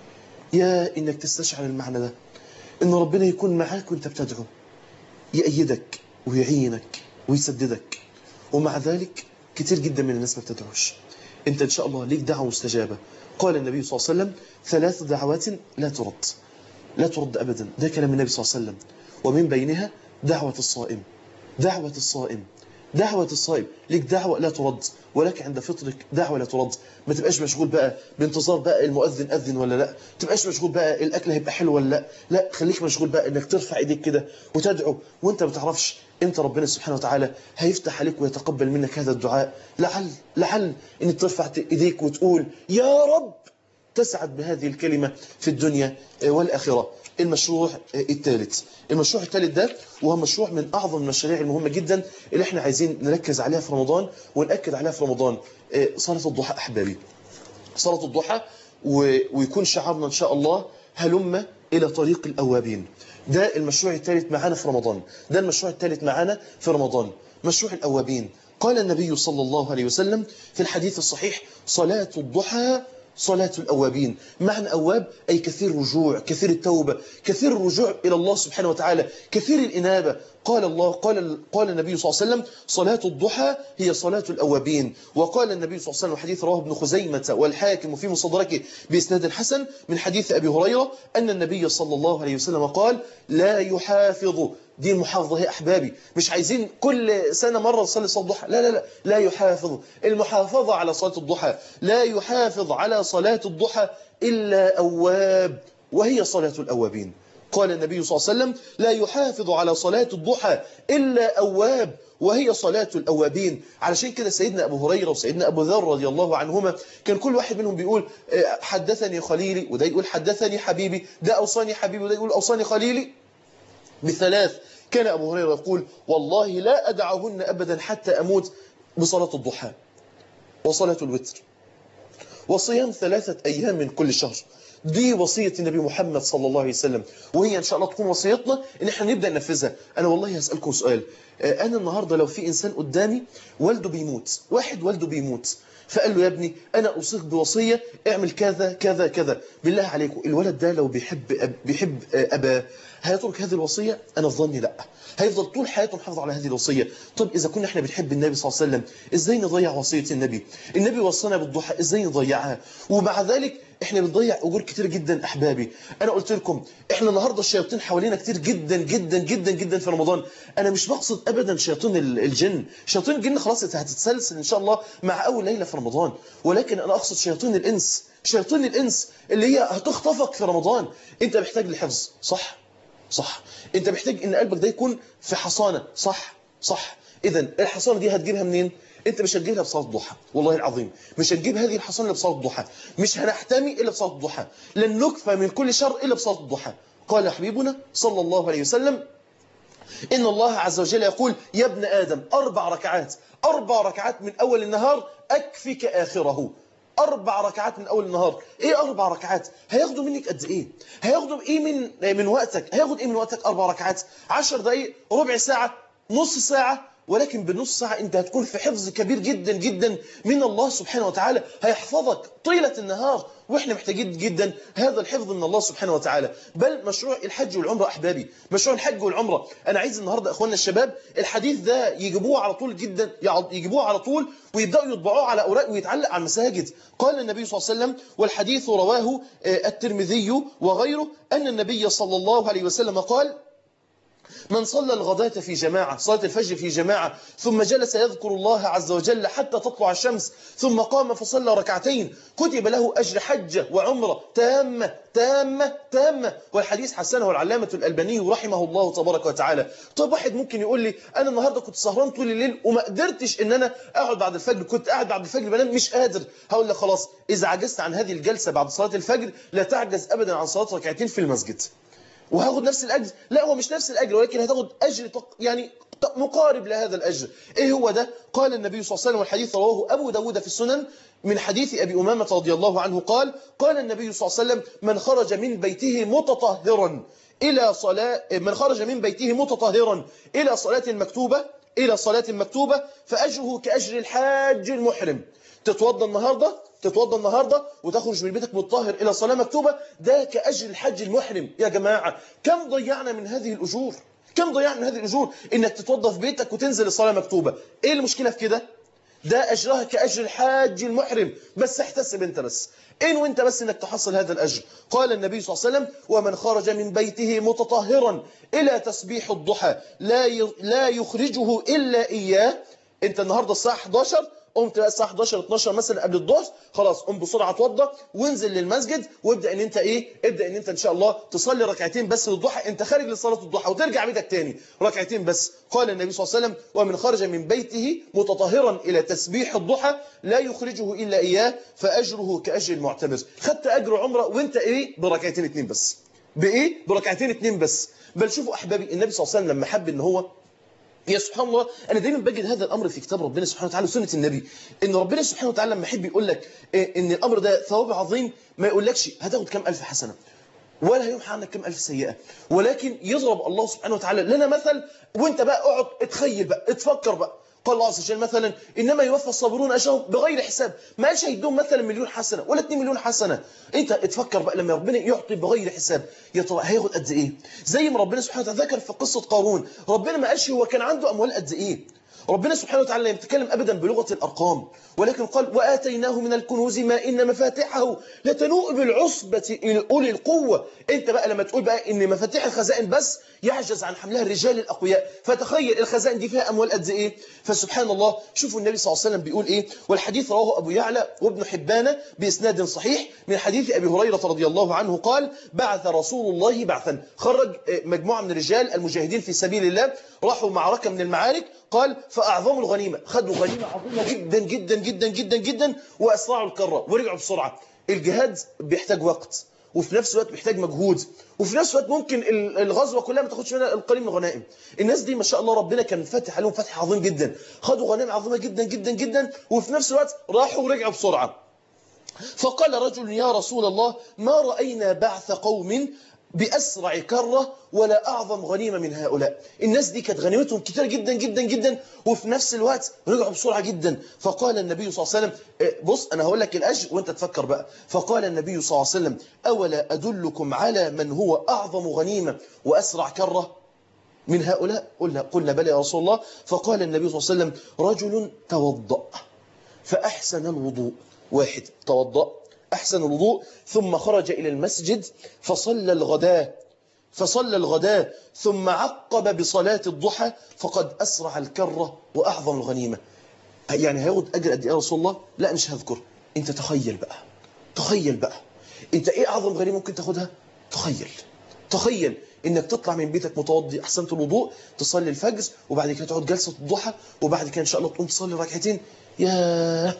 يا انك تستشعر المعنى ده ان ربنا يكون معاك وانت بتدعو يأيدك ويعينك ويسددك ومع ذلك كتير جدا من الناس ما بتدعوش انت ان شاء الله ليك دعوه مستجابه قال النبي صلى الله عليه وسلم ثلاث دعوات لا ترد لا ترد ابدا ده كلام النبي صلى الله عليه وسلم ومن بينها دعوه الصائم دعوه الصائم دعوة الصائم ليك دعوة لا ترد ولك عند فطرك دعوة لا ترد ما تبقاش مشغول بقى بانتظار بقى المؤذن أذن ولا لا تبقاش مشغول بقى الأكل هيبقى حلو ولا لا لا خليك مشغول بقى انك ترفع ايديك كده وتدعو وانت ما تعرفش انت ربنا سبحانه وتعالى هيفتح عليك ويتقبل منك هذا الدعاء لعل لعل انك ترفع ايديك وتقول يا رب تسعد بهذه الكلمة في الدنيا والآخرة المشروع الثالث المشروع الثالث ده وهو مشروع من أعظم المشاريع المهمة جدا اللي احنا عايزين نركز عليها في رمضان ونأكد عليها في رمضان صلاة الضحى أحبابي صلاة الضحى ويكون شعارنا إن شاء الله هلم إلى طريق الأوابين ده المشروع الثالث معانا في رمضان ده المشروع الثالث معانا في رمضان مشروع الأوابين قال النبي صلى الله عليه وسلم في الحديث الصحيح صلاة الضحى صلاة الأوابين معنى أواب أي كثير رجوع كثير التوبة كثير الرجوع إلى الله سبحانه وتعالى كثير الإنابة قال الله قال قال النبي صلى الله عليه وسلم صلاة الضحى هي صلاة الأوابين وقال النبي صلى الله عليه وسلم حديث رواه ابن خزيمة والحاكم في مصدركه بإسناد حسن من حديث أبي هريرة أن النبي صلى الله عليه وسلم قال لا يحافظ دي المحافظة هي أحبابي مش عايزين كل سنة مرة نصلي صلاة الضحى لا لا لا لا يحافظ المحافظة على صلاة الضحى لا يحافظ على صلاة الضحى إلا أواب وهي صلاة الأوابين قال النبي صلى الله عليه وسلم لا يحافظ على صلاة الضحى إلا أواب وهي صلاة الأوابين علشان كده سيدنا أبو هريرة وسيدنا أبو ذر رضي الله عنهما كان كل واحد منهم بيقول حدثني خليلي وده يقول حدثني حبيبي ده أوصاني حبيبي وده يقول أوصاني خليلي بثلاث كان أبو هريرة يقول والله لا أدعهن أبدا حتى أموت بصلاة الضحى وصلاة الوتر وصيام ثلاثة أيام من كل شهر دي وصية النبي محمد صلى الله عليه وسلم وهي إن شاء الله تكون وصيتنا إن احنا نبدأ ننفذها أنا والله هسألكم سؤال أنا النهاردة لو في إنسان قدامي والده بيموت واحد والده بيموت فقال له يا ابني أنا أوصيك بوصية اعمل كذا كذا كذا بالله عليكم الولد ده لو بيحب أب بيحب أباه هيترك هذه الوصية أنا في ظني لا هيفضل طول حياته محافظ على هذه الوصية طب إذا كنا احنا بنحب النبي صلى الله عليه وسلم إزاي نضيع وصية النبي النبي وصانا بالضحى إزاي نضيعها ومع ذلك احنا بنضيع اجور كتير جدا احبابي انا قلت لكم احنا النهارده الشياطين حوالينا كتير جدا جدا جدا جدا في رمضان انا مش بقصد ابدا شياطين الجن شياطين الجن خلاص هتتسلسل ان شاء الله مع اول ليله في رمضان ولكن انا اقصد شياطين الانس شياطين الانس اللي هي هتخطفك في رمضان انت محتاج للحفظ صح صح انت محتاج ان قلبك ده يكون في حصانه صح صح اذا الحصانه دي هتجيبها منين انت مش هتجيبها بصلاه الضحى والله العظيم مش هتجيب هذه الحصانه الا بصلاه الضحى مش هنحتمي الا بصلاه الضحى لن نكفى من كل شر الا بصلاه الضحى قال حبيبنا صلى الله عليه وسلم ان الله عز وجل يقول يا ابن ادم اربع ركعات اربع ركعات من اول النهار اكفك اخره اربع ركعات من اول النهار ايه اربع ركعات هياخدوا منك قد ايه هياخدوا ايه من من وقتك هياخد ايه من وقتك اربع ركعات 10 دقائق ربع ساعه نص ساعه ولكن بالنص ساعة أنت هتكون في حفظ كبير جدا جدا من الله سبحانه وتعالى هيحفظك طيلة النهار وإحنا محتاجين جدا هذا الحفظ من الله سبحانه وتعالى بل مشروع الحج والعمرة أحبابي مشروع الحج والعمرة أنا عايز النهاردة أخواننا الشباب الحديث ده يجيبوه على طول جدا يجيبوه على طول ويبدأوا يطبعوه على أوراق ويتعلق على المساجد قال النبي صلى الله عليه وسلم والحديث رواه الترمذي وغيره أن النبي صلى الله عليه وسلم قال من صلى الغداة في جماعة صلاة الفجر في جماعة ثم جلس يذكر الله عز وجل حتى تطلع الشمس ثم قام فصلى ركعتين كتب له أجر حجة وعمرة تامة تامة تامة والحديث حسنه العلامة الألباني رحمه الله تبارك وتعالى طب واحد ممكن يقول لي أنا النهاردة كنت سهران طول الليل وما قدرتش إن أنا أقعد بعد الفجر كنت قاعد بعد الفجر بنام مش قادر هقول لك خلاص إذا عجزت عن هذه الجلسة بعد صلاة الفجر لا تعجز أبدا عن صلاة ركعتين في المسجد وهاخد نفس الأجر لا هو مش نفس الأجر ولكن هتاخد أجر تق... يعني مقارب لهذا الأجر إيه هو ده قال النبي صلى الله عليه وسلم والحديث رواه أبو داود في السنن من حديث أبي أمامة رضي الله عنه قال قال النبي صلى الله عليه وسلم من خرج من بيته متطهرا إلى صلاة من خرج من بيته متطهرا إلى صلاة مكتوبة إلى صلاة مكتوبة فأجره كأجر الحاج المحرم تتوضى النهاردة تتوضى النهاردة وتخرج من بيتك متطهر إلى صلاة مكتوبة ده كأجر الحج المحرم يا جماعة كم ضيعنا من هذه الأجور كم ضيعنا من هذه الأجور إنك تتوضى في بيتك وتنزل الصلاة مكتوبة إيه المشكلة في كده ده أجرها كأجر الحاج المحرم بس احتسب انت بس إن وانت بس انك تحصل هذا الأجر قال النبي صلى الله عليه وسلم ومن خرج من بيته متطهرا إلى تسبيح الضحى لا لا يخرجه إلا إياه انت النهاردة الساعة 11 قمت بقى الساعه 11 12 مثلا قبل الظهر خلاص قم بسرعه اتوضى وانزل للمسجد وابدا ان انت ايه ابدا ان انت ان شاء الله تصلي ركعتين بس للضحى انت خارج لصلاه الضحى وترجع بيتك تاني ركعتين بس قال النبي صلى الله عليه وسلم ومن خرج من بيته متطهرا الى تسبيح الضحى لا يخرجه الا اياه فاجره كاجر المعتمر خدت اجر عمره وانت ايه بركعتين اتنين بس بايه بركعتين اتنين بس بل شوفوا احبابي النبي صلى الله عليه وسلم لما حب ان هو يا سبحان الله أنا دايما بجد هذا الأمر في كتاب ربنا سبحانه وتعالى وسنة النبي إن ربنا سبحانه وتعالى لما يحب يقول لك إن الأمر ده ثواب عظيم ما يقولكش هتاخد كم ألف حسنة ولا هيمحى عنك كم ألف سيئة ولكن يضرب الله سبحانه وتعالى لنا مثل وانت بقى اقعد اتخيل بقى اتفكر بقى قال الله عز وجل مثلا إنما يوفى الصابرون أجرهم بغير حساب ما قالش هيدوم مثلا مليون حسنة ولا 2 مليون حسنة انت اتفكر بقى لما ربنا يعطي بغير حساب يا ترى هياخد قد ايه زي ما ربنا سبحانه وتعالى ذكر في قصة قارون ربنا ما قالش هو كان عنده أموال قد ايه ربنا سبحانه وتعالى لا يتكلم أبدا بلغة الأرقام ولكن قال وآتيناه من الكنوز ما إن مفاتحه لتنوء بالعصبة أولي القوة أنت بقى لما تقول بقى إن مفاتيح الخزائن بس يعجز عن حملها الرجال الأقوياء فتخيل الخزائن دي فيها أموال قد إيه فسبحان الله شوفوا النبي صلى الله عليه وسلم بيقول إيه والحديث رواه أبو يعلى وابن حبان بإسناد صحيح من حديث أبي هريرة رضي الله عنه قال بعث رسول الله بعثا خرج مجموعة من الرجال المجاهدين في سبيل الله راحوا معركة من المعارك قال فأعظموا الغنيمة خدوا غنيمة عظيمة جدا جدا جدا جدا جدا وأسرعوا الكرة ورجعوا بسرعة الجهاد بيحتاج وقت وفي نفس الوقت بيحتاج مجهود وفي نفس الوقت ممكن الغزوة كلها ما تاخدش منها القليل من الغنائم الناس دي ما شاء الله ربنا كان فاتح عليهم فتح عظيم جدا خدوا غنائم عظيمة جدا جدا جدا وفي نفس الوقت راحوا ورجعوا بسرعة فقال رجل يا رسول الله ما رأينا بعث قوم بأسرع كرة ولا أعظم غنيمة من هؤلاء الناس دي كانت غنيمتهم كتير جدا جدا جدا وفي نفس الوقت رجعوا بسرعة جدا فقال النبي صلى الله عليه وسلم بص أنا هقول لك الأجر وانت تفكر بقى فقال النبي صلى الله عليه وسلم أولا أدلكم على من هو أعظم غنيمة وأسرع كرة من هؤلاء قلنا, قلنا بلى يا رسول الله فقال النبي صلى الله عليه وسلم رجل توضأ فأحسن الوضوء واحد توضأ أحسن الوضوء ثم خرج إلى المسجد فصلى الغداء فصلى الغداء ثم عقب بصلاة الضحى فقد أسرع الكرة وأعظم الغنيمة يعني هياخد أجر قد إيه يا رسول الله لا مش هذكر أنت تخيل بقى تخيل بقى أنت إيه أعظم غنيمة ممكن تاخدها تخيل تخيل انك تطلع من بيتك متوضي احسنت الوضوء تصلي الفجر وبعد كده تقعد جلسه الضحى وبعد كده ان شاء الله تقوم تصلي ركعتين يا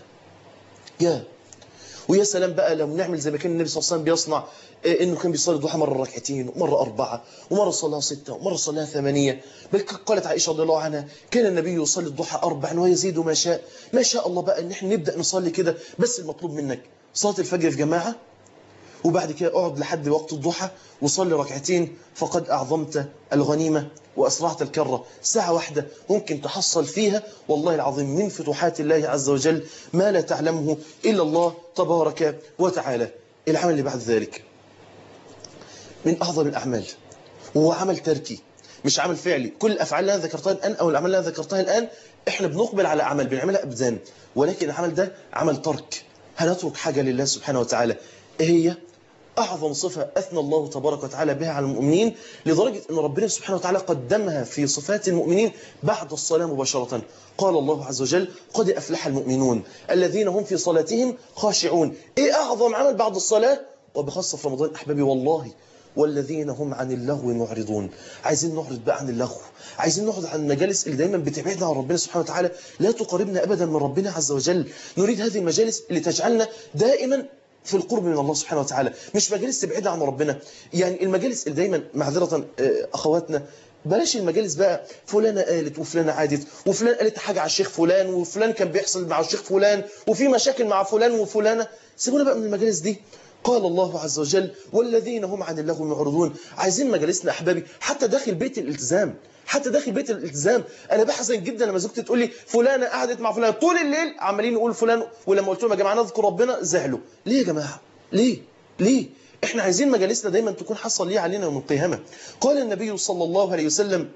يا ويا سلام بقى لو نعمل زي ما كان النبي صلى الله عليه وسلم بيصنع انه كان بيصلي الضحى مره ركعتين ومره اربعه ومره صلاها سته ومره صلاها ثمانيه بل قالت عائشه رضي الله عنها كان النبي يصلي الضحى اربعا ويزيد ما شاء ما شاء الله بقى ان احنا نبدا نصلي كده بس المطلوب منك صلاه الفجر في جماعه وبعد كده اقعد لحد وقت الضحى وصلي ركعتين فقد أعظمت الغنيمة وأسرعت الكرة ساعة واحدة ممكن تحصل فيها والله العظيم من فتوحات الله عز وجل ما لا تعلمه إلا الله تبارك وتعالى العمل اللي بعد ذلك من أعظم الأعمال وهو عمل تركي مش عمل فعلي كل الأفعال اللي أنا ذكرتها الآن أو الأعمال اللي أنا ذكرتها الآن إحنا بنقبل على أعمال بنعملها أبدان ولكن العمل ده عمل ترك هنترك حاجة لله سبحانه وتعالى إيه هي أعظم صفة أثنى الله تبارك وتعالى بها على المؤمنين لدرجة أن ربنا سبحانه وتعالى قدمها في صفات المؤمنين بعد الصلاة مباشرة قال الله عز وجل قد أفلح المؤمنون الذين هم في صلاتهم خاشعون إيه أعظم عمل بعد الصلاة وبخاصة في رمضان أحبابي والله والذين هم عن اللغو معرضون عايزين نعرض بقى عن اللغو عايزين نعرض عن المجالس اللي دايما بتبعدنا عن ربنا سبحانه وتعالى لا تقربنا أبدا من ربنا عز وجل نريد هذه المجالس اللي تجعلنا دائما في القرب من الله سبحانه وتعالى مش مجالس تبعدنا عن ربنا يعني المجالس اللي دايما معذرة أخواتنا بلاش المجالس بقى فلانة قالت وفلانة عادت وفلان قالت حاجة على الشيخ فلان وفلان كان بيحصل مع الشيخ فلان وفي مشاكل مع فلان وفلانة سيبونا بقى من المجالس دي قال الله عز وجل والذين هم عن اللغو معرضون عايزين مجالسنا أحبابي حتى داخل بيت الالتزام حتى داخل بيت الالتزام انا بحزن جدا لما زوجتي تقول لي فلانه قعدت مع فلان طول الليل عمالين نقول فلان ولما قلت لهم يا جماعه نذكر ربنا زعلوا ليه يا جماعه ليه ليه احنا عايزين مجالسنا دايما تكون حصل ليه علينا يوم القيامه قال النبي صلى الله عليه وسلم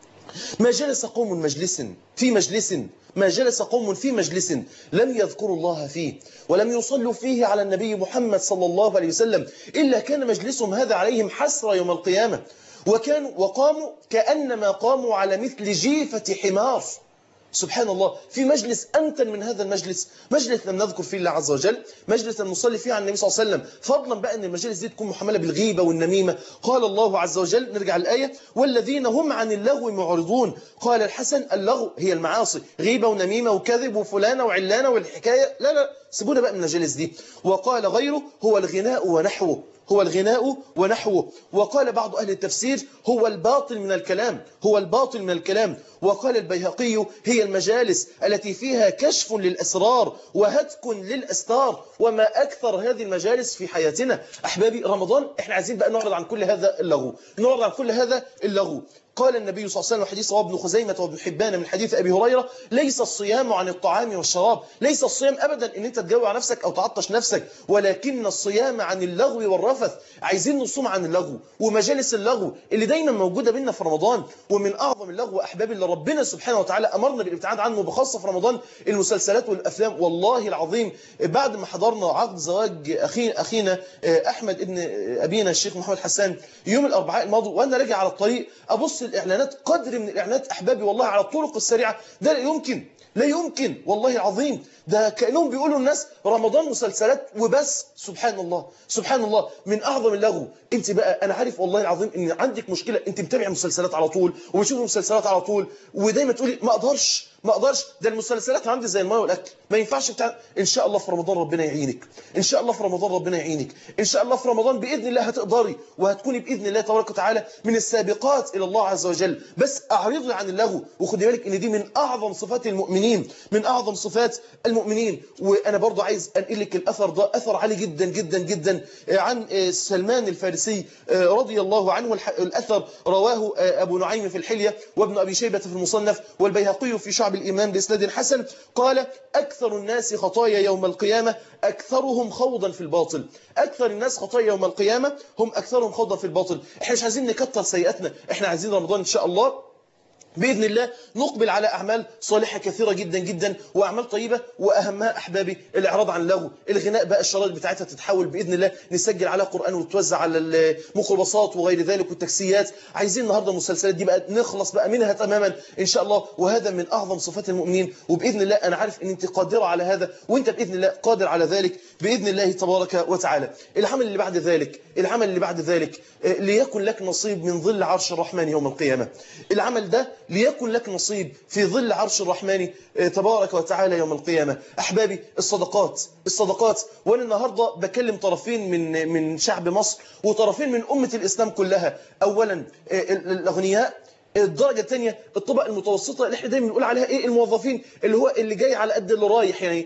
ما جلس قوم مجلس في مجلس ما جلس قوم في مجلس لم يذكروا الله فيه ولم يصلوا فيه على النبي محمد صلى الله عليه وسلم إلا كان مجلسهم هذا عليهم حسرة يوم القيامة وكانوا وقاموا كأنما قاموا على مثل جيفة حمار سبحان الله في مجلس أنتن من هذا المجلس مجلس لم نذكر فيه الله عز وجل مجلس لم نصلي فيه على النبي صلى الله عليه وسلم فضلا بقى أن المجالس دي تكون محملة بالغيبة والنميمة قال الله عز وجل نرجع الآية والذين هم عن اللغو معرضون قال الحسن اللغو هي المعاصي غيبة ونميمة وكذب وفلانة وعلانة والحكاية لا لا سيبونا بقى من المجالس دي وقال غيره هو الغناء ونحوه هو الغناء ونحوه وقال بعض أهل التفسير هو الباطل من الكلام هو الباطل من الكلام وقال البيهقي هي المجالس التي فيها كشف للأسرار وهتك للأستار وما أكثر هذه المجالس في حياتنا أحبابي رمضان احنا عايزين بقى نعرض عن كل هذا اللغو نعرض عن كل هذا اللغو قال النبي صلى الله عليه وسلم حديث رواه ابن خزيمة وابن حبان من حديث أبي هريرة ليس الصيام عن الطعام والشراب ليس الصيام أبدا ان انت تجوع نفسك أو تعطش نفسك ولكن الصيام عن اللغو والرفث عايزين نصوم عن اللغو ومجالس اللغو اللي دايما موجودة بينا في رمضان ومن أعظم اللغو أحبابي اللي ربنا سبحانه وتعالى أمرنا بالابتعاد عنه بخاصة في رمضان المسلسلات والأفلام والله العظيم بعد ما حضرنا عقد زواج أخي أخينا أحمد ابن أبينا الشيخ محمد حسان يوم الأربعاء الماضي وأنا راجع على الطريق أبص الإعلانات قدر من الإعلانات أحبابي والله على الطرق السريعة ده لا يمكن لا يمكن والله العظيم ده كأنهم بيقولوا الناس رمضان مسلسلات وبس سبحان الله سبحان الله من أعظم اللغو انت بقى أنا عارف والله العظيم ان عندك مشكلة انت متابع مسلسلات على طول وبتشوف مسلسلات على طول ودايما تقولي ما أقدرش ما اقدرش ده المسلسلات عندي زي الماء والاكل ما ينفعش بتاع ان شاء الله في رمضان ربنا يعينك ان شاء الله في رمضان ربنا يعينك ان شاء الله في رمضان باذن الله هتقدري وهتكوني باذن الله تبارك وتعالى من السابقات الى الله عز وجل بس اعرضي عن اللغو وخدي بالك ان دي من اعظم صفات المؤمنين من اعظم صفات المؤمنين وانا برضو عايز انقل لك الاثر ده اثر عالي جدا جدا جدا عن سلمان الفارسي رضي الله عنه الاثر رواه ابو نعيم في الحليه وابن ابي شيبه في المصنف والبيهقي في شعب الإيمان بإسناد حسن قال أكثر الناس خطايا يوم القيامة أكثرهم خوضا في الباطل أكثر الناس خطايا يوم القيامة هم أكثرهم خوضا في الباطل إحنا مش عايزين نكتر سيئاتنا إحنا عايزين رمضان إن شاء الله بإذن الله نقبل على أعمال صالحة كثيرة جدا جدا وأعمال طيبة وأهمها أحبابي الإعراض عن اللغو الغناء بقى الشرايط بتاعتها تتحول بإذن الله نسجل على قرآن وتوزع على الميكروباصات وغير ذلك والتاكسيات عايزين النهاردة المسلسلات دي بقى نخلص بقى منها تماما إن شاء الله وهذا من أعظم صفات المؤمنين وبإذن الله أنا عارف أن أنت قادرة على هذا وأنت بإذن الله قادر على ذلك بإذن الله تبارك وتعالى العمل اللي بعد ذلك العمل اللي بعد ذلك ليكن لك نصيب من ظل عرش الرحمن يوم القيامة العمل ده ليكن لك نصيب في ظل عرش الرحمن تبارك وتعالى يوم القيامة أحبابي الصدقات الصدقات وأنا النهاردة بكلم طرفين من من شعب مصر وطرفين من أمة الإسلام كلها أولا الأغنياء الدرجة الثانية الطبقة المتوسطة اللي احنا دايما بنقول عليها ايه الموظفين اللي هو اللي جاي على قد اللي رايح يعني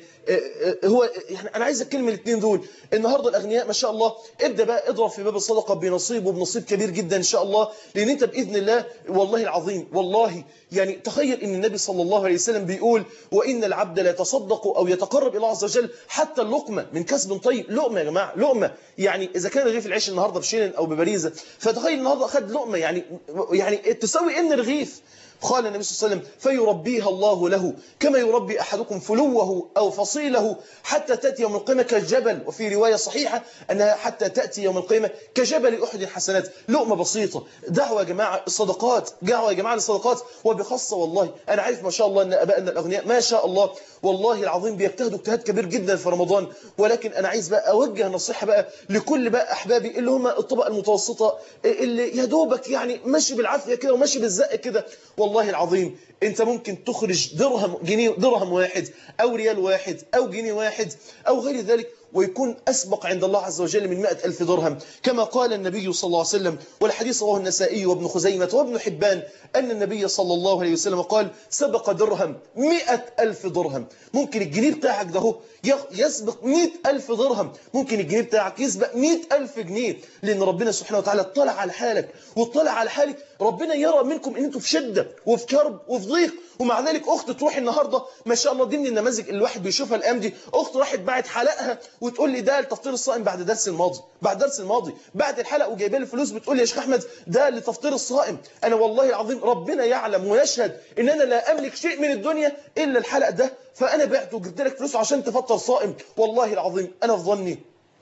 هو يعني انا عايز اتكلم الاثنين دول النهارده الاغنياء ما شاء الله ابدا بقى اضرب في باب الصدقه بنصيب وبنصيب كبير جدا ان شاء الله لان انت باذن الله والله العظيم والله يعني تخيل ان النبي صلى الله عليه وسلم بيقول وان العبد لا يتصدق او يتقرب الى الله عز وجل حتى اللقمه من كسب طيب لقمه يا جماعه لقمه يعني اذا كان رغيف العيش النهارده بشيلن او ببريزه فتخيل النهارده اخذ لقمه يعني يعني تساوي ان رغيف قال النبي صلى الله عليه وسلم فيربيها الله له كما يربي أحدكم فلوه أو فصيله حتى تأتي يوم القيامة كالجبل وفي رواية صحيحة أنها حتى تأتي يوم القيامة كجبل أحد حسنات لقمة بسيطة دعوة يا جماعة الصدقات دعوة يا جماعة للصدقات وبخاصة والله أنا عارف ما شاء الله أن أبائنا الأغنياء ما شاء الله والله العظيم بيجتهدوا اجتهاد كبير جدا في رمضان ولكن أنا عايز بقى أوجه نصيحة بقى لكل بقى أحبابي اللي هم الطبقة المتوسطة اللي يا دوبك يعني ماشي بالعافية كده وماشي بالزق كده والله العظيم انت ممكن تخرج درهم جنيه درهم واحد او ريال واحد او جنيه واحد او غير ذلك ويكون أسبق عند الله عز وجل من مئة ألف درهم كما قال النبي صلى الله عليه وسلم والحديث رواه النسائي وابن خزيمة وابن حبان أن النبي صلى الله عليه وسلم قال سبق درهم مئة ألف درهم ممكن الجنيه بتاعك ده هو يسبق مئة ألف درهم ممكن الجنيه بتاعك يسبق مئة ألف جنيه لأن ربنا سبحانه وتعالى اطلع على حالك واطلع على حالك ربنا يرى منكم ان انتم في شدة وفي كرب وفي ضيق ومع ذلك أخت تروح النهاردة ما شاء الله دي من النماذج اللي الواحد بيشوفها الأيام دي أخت راحت باعت حلقها وتقول لي ده لتفطير الصائم بعد درس الماضي بعد درس الماضي بعد الحلقة وجايبه لي فلوس بتقول لي يا شيخ أحمد ده لتفطير الصائم أنا والله العظيم ربنا يعلم ويشهد إن أنا لا أملك شيء من الدنيا إلا الحلقة ده فأنا بعت وجبت لك فلوس عشان تفطر صائم والله العظيم أنا في ظني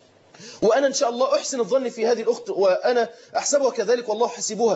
وأنا إن شاء الله أحسن الظن في هذه الأخت وأنا أحسبها كذلك والله حسبوها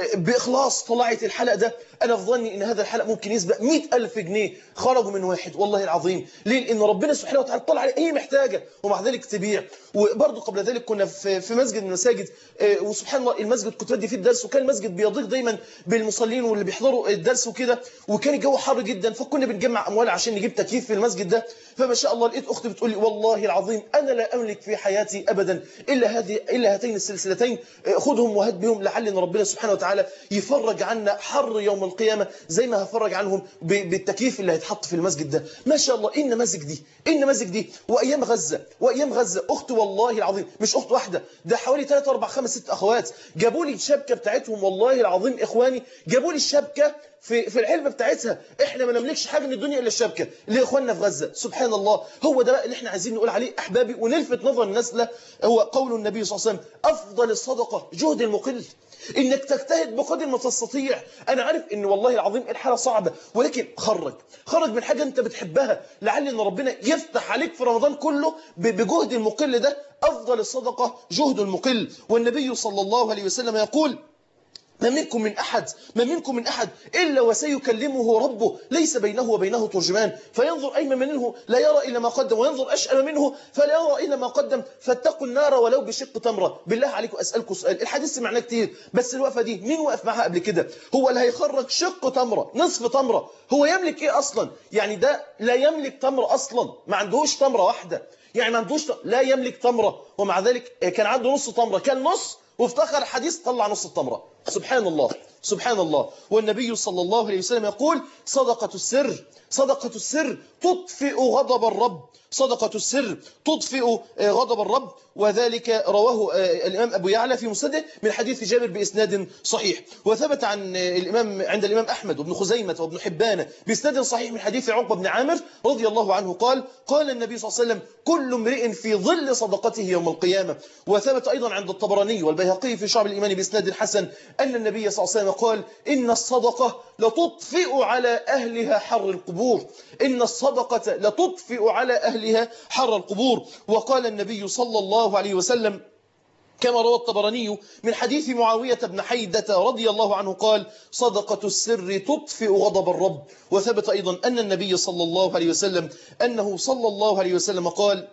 بإخلاص طلعت الحلقة ده أنا في ظني إن هذا الحلقة ممكن يسبق مئة ألف جنيه خرجوا من واحد والله العظيم ليه؟ لأن ربنا سبحانه وتعالى طلع عليه هي محتاجة ومع ذلك تبيع وبرضه قبل ذلك كنا في في مسجد من المساجد وسبحان الله المسجد كنت بدي فيه الدرس وكان المسجد بيضيق دايما بالمصلين واللي بيحضروا الدرس وكده وكان الجو حر جدا فكنا بنجمع أموال عشان نجيب تكييف في المسجد ده فما شاء الله لقيت أختي بتقول لي والله العظيم أنا لا أملك في حياتي أبدا إلا هذه إلا هاتين السلسلتين خذهم وهد بهم لعل إن ربنا سبحانه وتعالى يفرج عنا حر يوم القيامة زي ما هفرج عنهم بالتكييف اللي هيتحط في المسجد ده ما شاء الله إيه النماذج دي إيه النماذج دي وأيام غزة وأيام غزة أخت والله العظيم مش أخت واحدة ده حوالي 3 4 5 6 أخوات جابوا لي الشبكة بتاعتهم والله العظيم إخواني جابوا لي الشبكة في في العلبة بتاعتها احنا ما نملكش حاجة من الدنيا إلا الشبكة لإخواننا في غزة سبحان الله هو ده بقى اللي احنا عايزين نقول عليه أحبابي ونلفت نظر الناس له هو قول النبي صلى الله عليه وسلم أفضل الصدقة جهد المقل انك تجتهد بقدر ما تستطيع انا عارف ان والله العظيم الحاله صعبه ولكن خرج خرج من حاجه انت بتحبها لعل ان ربنا يفتح عليك في رمضان كله بجهد المقل ده افضل الصدقه جهد المقل والنبي صلى الله عليه وسلم يقول ما منكم من أحد ما منكم من أحد إلا وسيكلمه ربه ليس بينه وبينه ترجمان فينظر أيمن منه لا يرى إلا ما قدم وينظر أشأم منه فلا يرى إلا ما قدم فاتقوا النار ولو بشق تمرة بالله عليكم أسألكم سؤال الحديث معناه كتير بس الوقفة دي مين وقف معها قبل كده هو اللي هيخرج شق تمرة نصف تمرة هو يملك إيه أصلا يعني ده لا يملك تمرة أصلا ما عندهوش تمرة واحدة يعني ما عندهوش لا يملك تمرة ومع ذلك كان عنده نص تمرة كان نص وافتخر الحديث طلع نص التمرة سبحان الله سبحان الله والنبي صلى الله عليه وسلم يقول صدقة السر صدقة السر تطفئ غضب الرب صدقة السر تطفئ غضب الرب وذلك رواه الإمام أبو يعلى في مسنده من حديث جابر بإسناد صحيح وثبت عن الإمام عند الإمام أحمد وابن خزيمة وابن حبان بإسناد صحيح من حديث عقبة بن عامر رضي الله عنه قال قال النبي صلى الله عليه وسلم كل امرئ في ظل صدقته يوم القيامة وثبت أيضا عند الطبراني والبيهقي في شعب الإيمان بإسناد حسن أن النبي صلى الله عليه وسلم قال إن الصدقة لتطفئ على أهلها حر القبور إن الصدقة لتطفئ على أهلها حر القبور وقال النبي صلى الله عليه وسلم كما روى الطبراني من حديث معاوية بن حيدة رضي الله عنه قال صدقة السر تطفئ غضب الرب وثبت أيضا أن النبي صلى الله عليه وسلم أنه صلى الله عليه وسلم قال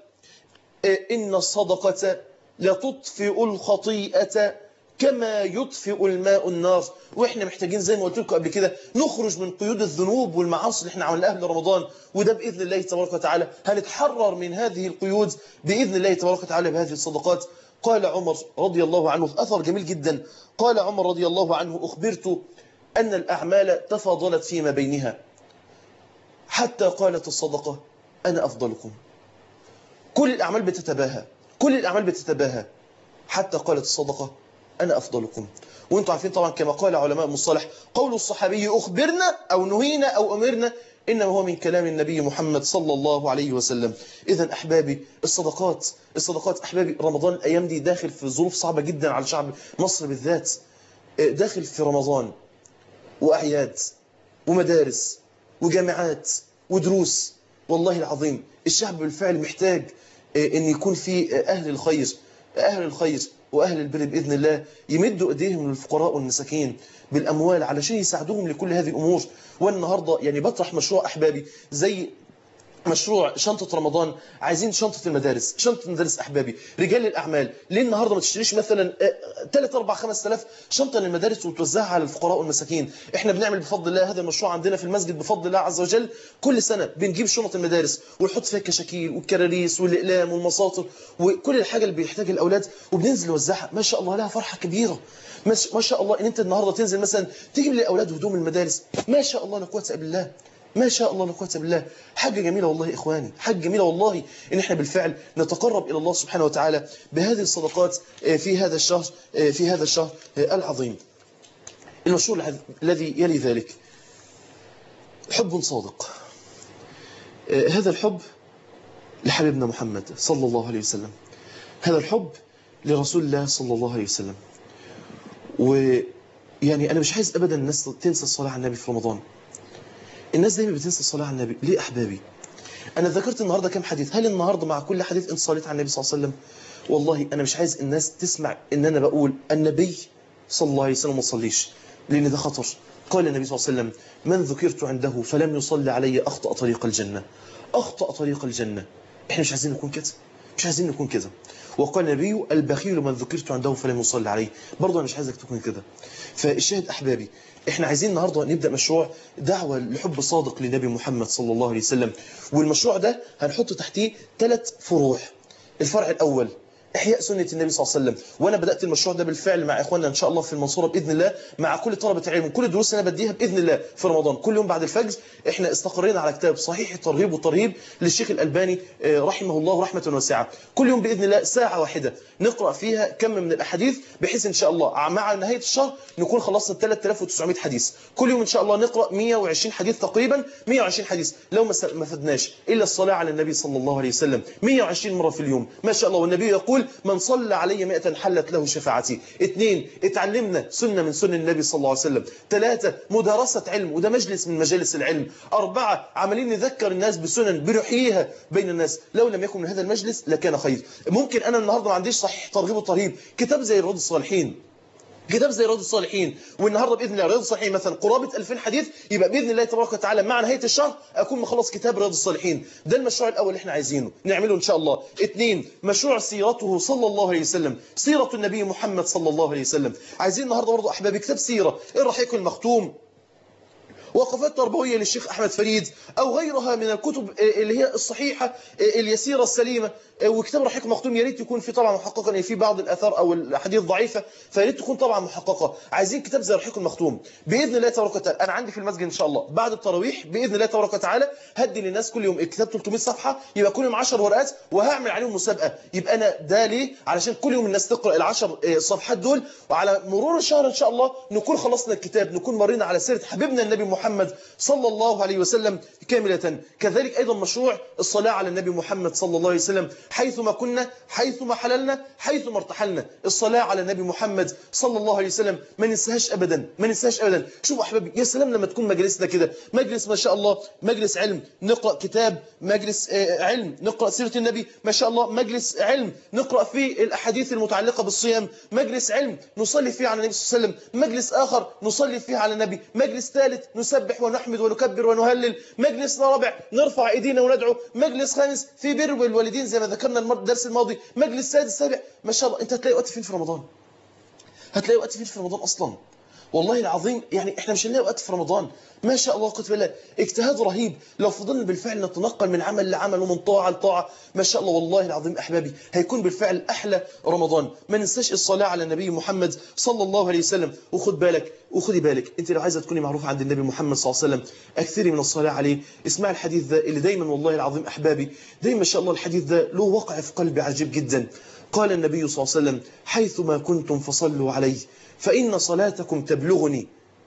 إن الصدقة لتطفئ الخطيئة كما يطفئ الماء النار واحنا محتاجين زي ما قلت لكم قبل كده نخرج من قيود الذنوب والمعاصي اللي احنا عملناها قبل رمضان وده باذن الله تبارك وتعالى هنتحرر من هذه القيود باذن الله تبارك وتعالى بهذه الصدقات قال عمر رضي الله عنه في اثر جميل جدا قال عمر رضي الله عنه اخبرت ان الاعمال تفاضلت فيما بينها حتى قالت الصدقه انا افضلكم كل الاعمال بتتباهى كل الاعمال بتتباهى حتى قالت الصدقه أنا أفضلكم وانتم عارفين طبعا كما قال علماء المصطلح قول الصحابي أخبرنا أو نهينا أو أمرنا إنما هو من كلام النبي محمد صلى الله عليه وسلم إذا أحبابي الصدقات الصدقات أحبابي رمضان الأيام دي داخل في ظروف صعبة جدا على شعب مصر بالذات داخل في رمضان وأعياد ومدارس وجامعات ودروس والله العظيم الشعب بالفعل محتاج ان يكون في اهل الخير اهل الخير واهل البر باذن الله يمدوا ايديهم للفقراء والمساكين بالاموال علشان يساعدوهم لكل هذه الامور والنهارده يعني بطرح مشروع احبابي زي مشروع شنطة رمضان عايزين شنطة المدارس شنطة المدارس أحبابي رجال الأعمال ليه النهاردة ما تشتريش مثلا 3 4 5000 شنطة للمدارس وتوزعها على الفقراء والمساكين احنا بنعمل بفضل الله هذا المشروع عندنا في المسجد بفضل الله عز وجل كل سنة بنجيب شنط المدارس ونحط فيها الكشاكيل والكراريس والإقلام والمساطر وكل الحاجة اللي بيحتاجها الأولاد وبننزل نوزعها ما شاء الله لها فرحة كبيرة ما شاء الله ان انت النهاردة تنزل مثلا تجيب للأولاد هدوم المدارس ما شاء الله لا قوه الا بالله ما شاء الله لا قوه الا بالله حاجه جميله والله يا اخواني حاجه جميله والله ان احنا بالفعل نتقرب الى الله سبحانه وتعالى بهذه الصدقات في هذا الشهر في هذا الشهر العظيم المشروع الذي يلي ذلك حب صادق هذا الحب لحبيبنا محمد صلى الله عليه وسلم هذا الحب لرسول الله صلى الله عليه وسلم ويعني أنا مش عايز أبدا الناس تنسى الصلاة على النبي في رمضان الناس دايما بتنسى الصلاة على النبي ليه أحبابي أنا ذكرت النهاردة كم حديث هل النهاردة مع كل حديث أنت صليت على النبي صلى الله عليه وسلم والله أنا مش عايز الناس تسمع إن أنا بقول النبي صلى الله عليه وسلم ما صليش لأن ده خطر قال النبي صلى الله عليه وسلم من ذكرت عنده فلم يصلي علي أخطأ طريق الجنة أخطأ طريق الجنة إحنا مش عايزين نكون كده مش عايزين نكون كده وقال النبي البخيل من ذكرت عنده فلم يصلي عليه برضه أنا مش عايزك تكون كده فالشاهد أحبابي احنا عايزين النهاردة نبدأ مشروع دعوة لحب صادق لنبي محمد صلى الله عليه وسلم والمشروع ده هنحط تحتيه ثلاث فروع الفرع الأول إحياء سنة النبي صلى الله عليه وسلم وأنا بدأت المشروع ده بالفعل مع إخواننا إن شاء الله في المنصورة بإذن الله مع كل طلبة العلم وكل الدروس اللي أنا بديها بإذن الله في رمضان كل يوم بعد الفجر إحنا استقرينا على كتاب صحيح الترغيب والترهيب للشيخ الألباني رحمه الله رحمة واسعة كل يوم بإذن الله ساعة واحدة نقرأ فيها كم من الأحاديث بحيث إن شاء الله مع نهاية الشهر نكون خلصنا 3900 حديث كل يوم إن شاء الله نقرأ 120 حديث تقريبا 120 حديث لو ما فدناش إلا الصلاة على النبي صلى الله عليه وسلم 120 مرة في اليوم ما شاء الله والنبي يقول من صلى علي مئة حلت له شفاعتي اثنين اتعلمنا سنة من سنن النبي صلى الله عليه وسلم ثلاثة مدارسة علم وده مجلس من مجالس العلم أربعة عمالين نذكر الناس بسنن بنحييها بين الناس لو لم يكن من هذا المجلس لكان خير ممكن أنا النهاردة ما عنديش صحيح ترغيب وترهيب كتاب زي رياض الصالحين كتاب زي رياض الصالحين والنهارده باذن الله رياض الصالحين مثلا قرابه 2000 حديث يبقى باذن الله تبارك وتعالى مع نهايه الشهر اكون مخلص كتاب رياض الصالحين ده المشروع الاول اللي احنا عايزينه نعمله ان شاء الله اثنين مشروع سيرته صلى الله عليه وسلم سيره النبي محمد صلى الله عليه وسلم عايزين النهارده برضه احبابي كتاب سيره الرحيق المختوم وقفات تربوية للشيخ أحمد فريد أو غيرها من الكتب اللي هي الصحيحة اليسيرة السليمة وكتاب رحيق مختوم يا ريت يكون في طبعا محققا يعني في بعض الآثار أو الأحاديث ضعيفة فيا ريت تكون طبعا محققة عايزين كتاب زي رحيق المختوم بإذن الله تبارك وتعالى أنا عندي في المسجد إن شاء الله بعد التراويح بإذن الله تبارك وتعالى هدي للناس كل يوم الكتاب 300 صفحة يبقى كل يوم 10 ورقات وهعمل عليهم مسابقة يبقى أنا ده ليه علشان كل يوم الناس تقرأ العشر صفحات دول وعلى مرور الشهر إن شاء الله نكون خلصنا الكتاب نكون مرينا على سيرة حبيبنا النبي محمد صلى الله عليه وسلم كاملة كذلك أيضا مشروع الصلاة على النبي محمد صلى الله عليه وسلم حيثما كنا حيثما حللنا حيثما ارتحلنا الصلاة على النبي محمد صلى الله عليه وسلم ما ننساهاش أبدا ما ننساهاش أبدا شوفوا أحبابي يا سلام لما تكون مجلسنا كده مجلس ما شاء الله مجلس علم نقرأ كتاب مجلس علم نقرأ سيرة النبي ما شاء الله مجلس علم نقرأ فيه الأحاديث المتعلقة بالصيام مجلس علم نصلي فيه على النبي صلى الله عليه وسلم مجلس آخر نصلي فيه على النبي مجلس ثالث نسبح ونحمد ونكبر ونهلل مجلس رابع نرفع ايدينا وندعو مجلس خامس في بر الوالدين زي ما ذكرنا الدرس الماضي مجلس سادس سابع ما شاء الله انت هتلاقي وقت فين في رمضان هتلاقي وقت فين في رمضان اصلا والله العظيم يعني احنا مش هنلاقي وقت في رمضان ما شاء الله قلت بالله اجتهاد رهيب لو فضلنا بالفعل نتنقل من عمل لعمل ومن طاعة لطاعة ما شاء الله والله العظيم أحبابي هيكون بالفعل أحلى رمضان ما ننساش الصلاة على النبي محمد صلى الله عليه وسلم وخد بالك وخدي بالك انت لو عايزة تكوني معروفة عند النبي محمد صلى الله عليه وسلم اكثري من الصلاة عليه اسمع الحديث ده اللي دايما والله العظيم أحبابي دايما ما شاء الله الحديث ده له وقع في قلبي عجيب جدا قال النبي صلى الله عليه وسلم حيثما كنتم فصلوا عليه فإن صلاتكم تبلغني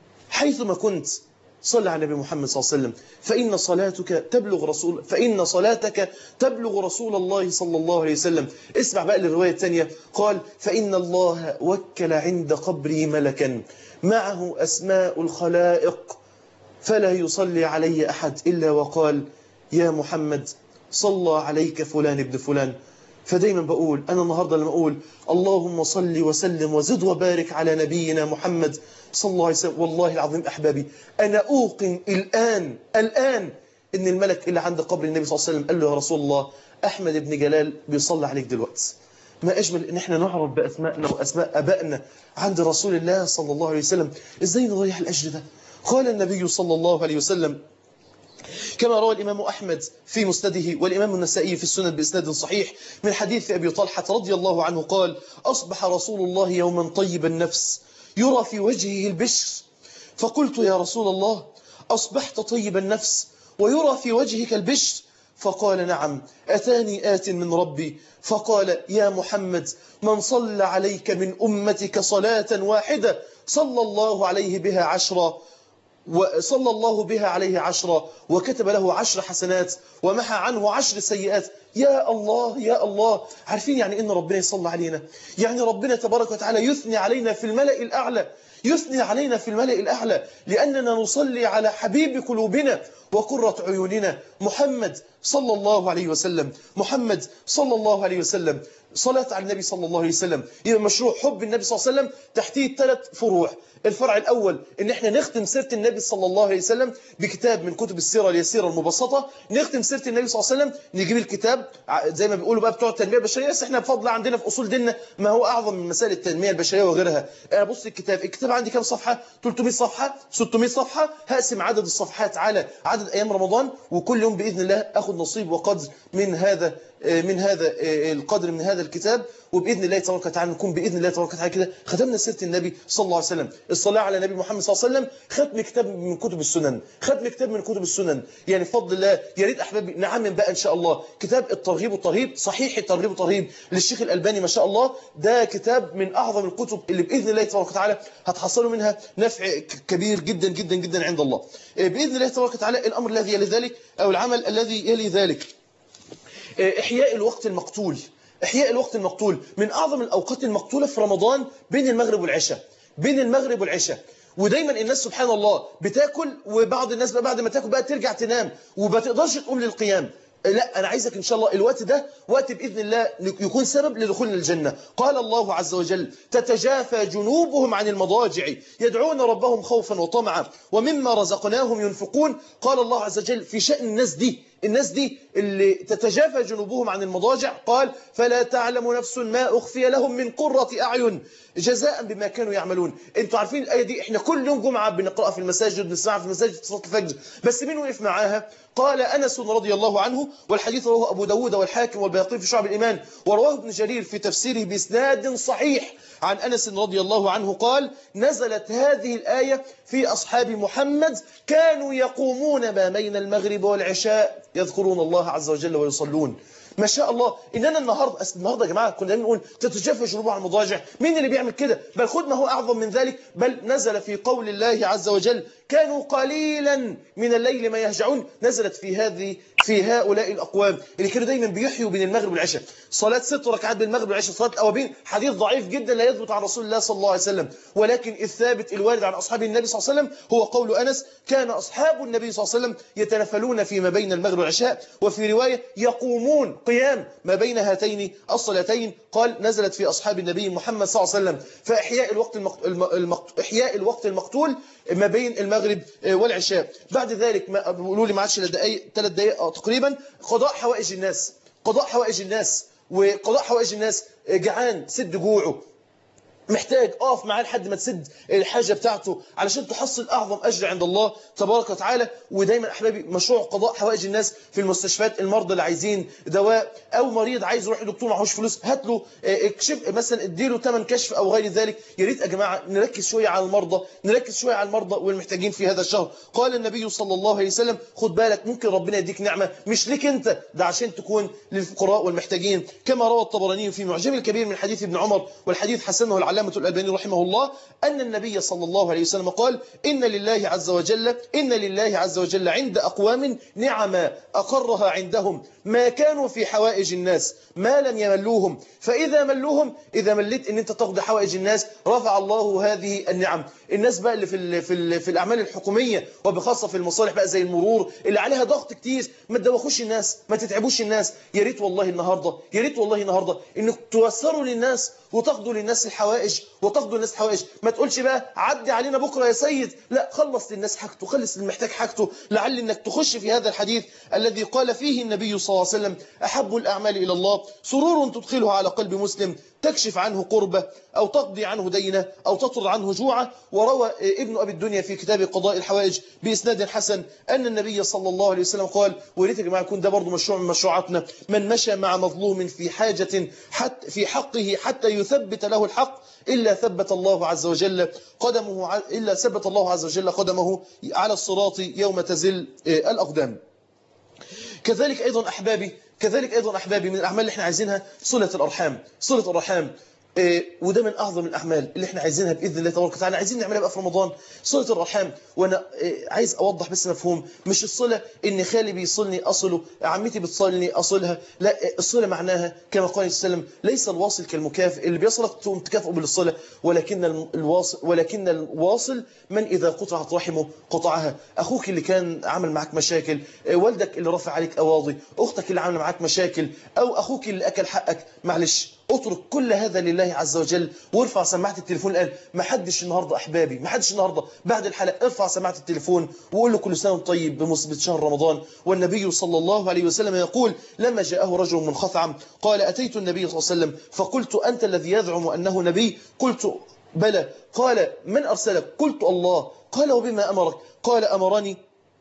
حيثما كنت صلى على النبي محمد صلى الله عليه وسلم فإن صلاتك تبلغ رسول فإن صلاتك تبلغ رسول الله صلى الله عليه وسلم اسمع بقى للرواية الثانية قال فإن الله وكل عند قبري ملكا معه أسماء الخلائق فلا يصلي علي أحد إلا وقال يا محمد صلى عليك فلان ابن فلان فدايما بقول أنا النهاردة لما أقول اللهم صل وسلم وزد وبارك على نبينا محمد صلى الله عليه وسلم والله العظيم أحبابي أنا أوقن الآن الآن إن الملك اللي عند قبر النبي صلى الله عليه وسلم قال له يا رسول الله أحمد بن جلال بيصلي عليك دلوقتي ما أجمل إن إحنا نعرف بأسمائنا وأسماء أبائنا عند رسول الله صلى الله عليه وسلم إزاي نضيع الأجر ده قال النبي صلى الله عليه وسلم كما روى الإمام أحمد في مسنده والإمام النسائي في السنن بإسناد صحيح من حديث أبي طلحة رضي الله عنه قال أصبح رسول الله يوما طيب النفس يرى في وجهه البشر فقلت يا رسول الله أصبحت طيب النفس ويرى في وجهك البشر فقال نعم أتاني آت من ربي فقال يا محمد من صلى عليك من أمتك صلاة واحدة صلى الله عليه بها عشرا وصلى الله بها عليه عشرا وكتب له عشر حسنات ومحى عنه عشر سيئات يا الله يا الله عارفين يعني إن ربنا يصلى علينا يعني ربنا تبارك وتعالى يثني علينا في الملأ الأعلى يثني علينا في الملأ الأعلى لأننا نصلي على حبيب قلوبنا وقرة عيوننا محمد صلى الله عليه وسلم محمد صلى الله عليه وسلم صلاة على النبي صلى الله عليه وسلم يبقى مشروع حب النبي صلى الله عليه وسلم تحتيه ثلاث فروع الفرع الأول إن إحنا نختم سيرة النبي صلى الله عليه وسلم بكتاب من كتب السيرة اليسيرة المبسطة نختم سيرة النبي صلى الله عليه وسلم نجيب الكتاب زي ما بيقولوا بقى بتوع التنمية البشرية بس إحنا بفضل عندنا في أصول ديننا ما هو أعظم من مسائل التنمية البشرية وغيرها أنا بص الكتاب الكتاب عندي كام صفحة 300 صفحة 600 صفحة هقسم عدد الصفحات على عدد أيام رمضان وكل يوم بإذن الله أخذ نصيب وقدر من هذا من هذا القدر من هذا الكتاب وبإذن الله تبارك وتعالى نكون بإذن الله تبارك وتعالى كده ختمنا سيرة النبي صلى الله عليه وسلم الصلاة على النبي محمد صلى الله عليه وسلم ختم كتاب من كتب السنن ختم كتاب من كتب السنن يعني بفضل الله يا ريت أحبابي نعمم بقى إن شاء الله كتاب الترغيب والترهيب صحيح الترغيب والترهيب للشيخ الألباني ما شاء الله ده كتاب من أعظم الكتب اللي بإذن الله تبارك وتعالى هتحصلوا منها نفع كبير جدا جدا جدا عند الله بإذن الله تبارك وتعالى الأمر الذي يلي ذلك أو العمل الذي يلي ذلك إحياء الوقت المقتول إحياء الوقت المقتول من أعظم الأوقات المقتولة في رمضان بين المغرب والعشاء بين المغرب والعشاء ودايما الناس سبحان الله بتاكل وبعض الناس بقى بعد ما تاكل بقى ترجع تنام وما تقدرش تقوم للقيام لا أنا عايزك إن شاء الله الوقت ده وقت بإذن الله يكون سبب لدخول الجنة قال الله عز وجل تتجافى جنوبهم عن المضاجع يدعون ربهم خوفا وطمعا ومما رزقناهم ينفقون قال الله عز وجل في شأن الناس دي الناس دي اللي تتجافى جنوبهم عن المضاجع قال فلا تعلم نفس ما أخفي لهم من قرة أعين جزاء بما كانوا يعملون انتوا عارفين الآية دي احنا كل يوم جمعة بنقرأها في المساجد بنسمعها في المساجد صلاة الفجر بس مين وقف معاها قال أنس رضي الله عنه والحديث رواه أبو داود والحاكم والبياقي في شعب الإيمان ورواه ابن جرير في تفسيره بإسناد صحيح عن أنس رضي الله عنه قال نزلت هذه الآية في أصحاب محمد كانوا يقومون ما بين المغرب والعشاء يذكرون الله عز وجل ويصلون ما شاء الله اننا النهارده النهارده يا جماعه كنا دايما نقول تتجافى جنوبها عن المضاجع مين اللي بيعمل كده بل خد ما هو اعظم من ذلك بل نزل في قول الله عز وجل كانوا قليلا من الليل ما يهجعون نزلت في هذه في هؤلاء الاقوام اللي كانوا دايما بيحيوا بين المغرب والعشاء صلاه ست ركعات بين المغرب والعشاء صلاه الاوابين حديث ضعيف جدا لا يثبت عن رسول الله صلى الله عليه وسلم ولكن الثابت الوارد عن اصحاب النبي صلى الله عليه وسلم هو قول انس كان اصحاب النبي صلى الله عليه وسلم يتنفلون فيما بين المغرب والعشاء وفي روايه يقومون قيام ما بين هاتين الصلاتين قال نزلت في أصحاب النبي محمد صلى الله عليه وسلم فإحياء الوقت المقت... المقت... إحياء الوقت المقتول ما بين المغرب والعشاء بعد ذلك ما بيقولوا لي ما عادش دقائق ثلاث دقائق تقريبا قضاء حوائج الناس قضاء حوائج الناس وقضاء حوائج الناس جعان سد جوعه محتاج اقف معاه لحد ما تسد الحاجة بتاعته علشان تحصل أعظم أجر عند الله تبارك وتعالى ودايما أحبابي مشروع قضاء حوائج الناس في المستشفيات المرضى اللي عايزين دواء أو مريض عايز يروح لدكتور معهوش فلوس هات له اكشف مثلا اديله ثمن كشف أو غير ذلك يا ريت يا جماعة نركز شوية على المرضى نركز شوية على المرضى والمحتاجين في هذا الشهر قال النبي صلى الله عليه وسلم خد بالك ممكن ربنا يديك نعمة مش ليك أنت ده عشان تكون للفقراء والمحتاجين كما روى الطبراني في معجم الكبير من حديث ابن عمر والحديث حسنه العلامة العلامة الألباني رحمه الله أن النبي صلى الله عليه وسلم قال إن لله عز وجل إن لله عز وجل عند أقوام نعما أقرها عندهم ما كانوا في حوائج الناس ما لم يملوهم فإذا ملوهم إذا مليت أن أنت تقضي حوائج الناس رفع الله هذه النعم الناس بقى اللي في, ال في, ال في الأعمال الحكومية وبخاصة في المصالح بقى زي المرور اللي عليها ضغط كتير ما تدوخوش الناس ما تتعبوش الناس يا ريت والله النهاردة يا ريت والله النهاردة انك توسروا للناس وتاخدوا للناس الحوائج وتاخدوا للناس الحوائج ما تقولش بقى عدي علينا بكرة يا سيد لا خلص للناس حاجته خلص المحتاج حاجته لعل انك تخش في هذا الحديث الذي قال فيه النبي صلى الله عليه وسلم أحب الأعمال إلى الله سرور تدخله على قلب مسلم تكشف عنه قربة أو تقضي عنه دينه أو تطرد عنه جوعه وروى ابن أبي الدنيا في كتاب قضاء الحوائج بإسناد حسن أن النبي صلى الله عليه وسلم قال وريت يا جماعة يكون ده برضه مشروع من مشروعاتنا من مشى مع مظلوم في حاجة حتى في حقه حتى يثبت له الحق إلا ثبت الله عز وجل قدمه إلا ثبت الله عز وجل قدمه على الصراط يوم تزل الأقدام كذلك أيضا أحبابي كذلك أيضا أحبابي من الأعمال اللي احنا عايزينها صلة الأرحام صلة الأرحام إيه وده من أعظم الأعمال اللي احنا عايزينها بإذن الله تبارك وتعالى عايزين نعملها بقى في رمضان صلة الرحام وأنا إيه عايز أوضح بس مفهوم مش الصلة إن خالي بيصلني أصله عمتي بتصلني أصلها لا الصلة معناها كما قال السلام ليس الواصل كالمكافئ اللي بيصلك تقوم تكافئه بالصلة ولكن الواصل ولكن الواصل من إذا قطعت رحمه قطعها أخوك اللي كان عمل معك مشاكل والدك اللي رفع عليك أواضي أختك اللي عمل معك مشاكل أو أخوك اللي أكل حقك معلش اترك كل هذا لله عز وجل وارفع سماعة التليفون الآن ما حدش النهاردة أحبابي ما حدش النهاردة بعد الحلقة ارفع سماعة التليفون وقول له كل سنة طيب بمصبة شهر رمضان والنبي صلى الله عليه وسلم يقول لما جاءه رجل من خثعم قال أتيت النبي صلى الله عليه وسلم فقلت أنت الذي يزعم أنه نبي قلت بلى قال من أرسلك قلت الله قال وبما أمرك قال أمرني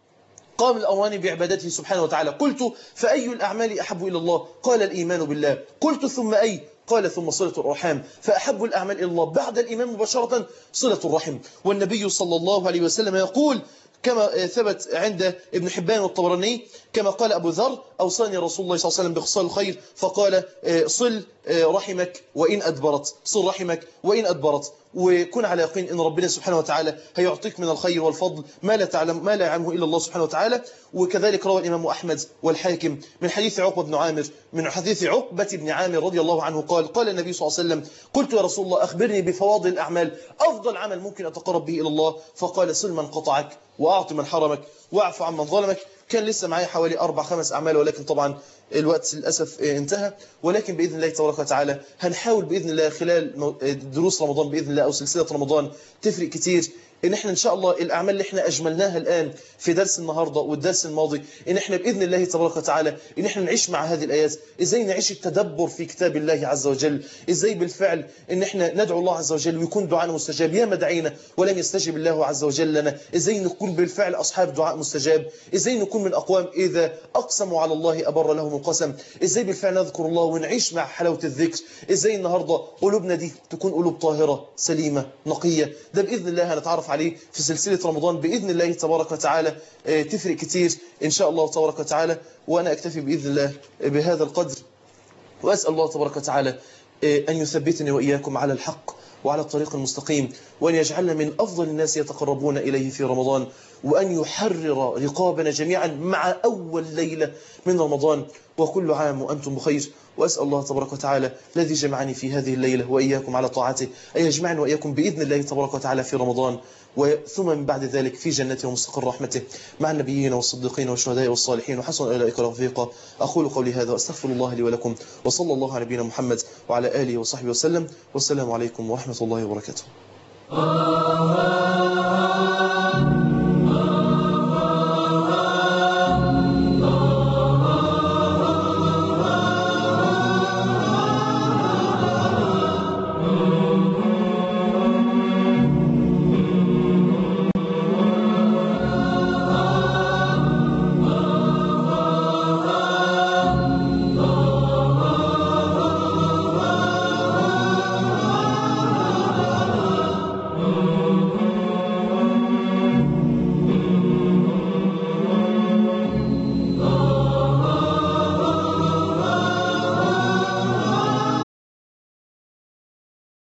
قام الأواني بعبادته سبحانه وتعالى قلت فأي الأعمال أحب إلى الله قال الإيمان بالله قلت ثم أي قال ثم صلة الرحام فأحب الأعمال إلى الله بعد الإيمان مباشرة صلة الرحم والنبي صلى الله عليه وسلم يقول كما ثبت عند ابن حبان والطبراني كما قال أبو ذر أوصاني رسول الله صلى الله عليه وسلم بخصال الخير فقال صل رحمك وإن أدبرت صل رحمك وإن أدبرت وكن على يقين ان ربنا سبحانه وتعالى هيعطيك من الخير والفضل ما لا تعلم ما لا يعلمه الا الله سبحانه وتعالى وكذلك روى الامام احمد والحاكم من حديث عقبه بن عامر من حديث عقبه بن عامر رضي الله عنه قال قال النبي صلى الله عليه وسلم قلت يا رسول الله اخبرني بفواضل الاعمال افضل عمل ممكن اتقرب به الى الله فقال صل من قطعك واعط من حرمك واعف عن من ظلمك كان لسه معايا حوالي أربع خمس أعمال ولكن طبعا الوقت للأسف انتهى ولكن بإذن الله تبارك وتعالى هنحاول بإذن الله خلال دروس رمضان بإذن الله أو سلسلة رمضان تفرق كتير ان احنا ان شاء الله الاعمال اللي احنا اجملناها الان في درس النهارده والدرس الماضي ان احنا باذن الله تبارك وتعالى ان احنا نعيش مع هذه الايات ازاي نعيش التدبر في كتاب الله عز وجل ازاي بالفعل ان احنا ندعو الله عز وجل ويكون دعاءنا مستجاب يا دعينا ولم يستجب الله عز وجل لنا ازاي نكون بالفعل اصحاب دعاء مستجاب ازاي نكون من اقوام اذا اقسموا على الله ابر لهم القسم ازاي بالفعل نذكر الله ونعيش مع حلاوه الذكر ازاي النهارده قلوبنا دي تكون قلوب طاهره سليمه نقيه ده باذن الله هنتعرف عليه في سلسلة رمضان بإذن الله تبارك وتعالى تفرق كتير إن شاء الله تبارك وتعالى وأنا أكتفي بإذن الله بهذا القدر وأسأل الله تبارك وتعالى أن يثبتني وإياكم على الحق وعلى الطريق المستقيم وأن يجعلنا من أفضل الناس يتقربون إليه في رمضان وأن يحرر رقابنا جميعا مع أول ليلة من رمضان وكل عام وأنتم بخير وأسأل الله تبارك وتعالى الذي جمعني في هذه الليلة وإياكم على طاعته أن يجمعني وإياكم بإذن الله تبارك وتعالى في رمضان ثم من بعد ذلك في جنته ومستقر رحمته مع النبيين والصديقين والشهداء والصالحين وحسن أولئك رفيقا أقول قولي هذا وأستغفر الله لي ولكم وصلى الله على نبينا محمد وعلى آله وصحبه وسلم والسلام عليكم ورحمة الله وبركاته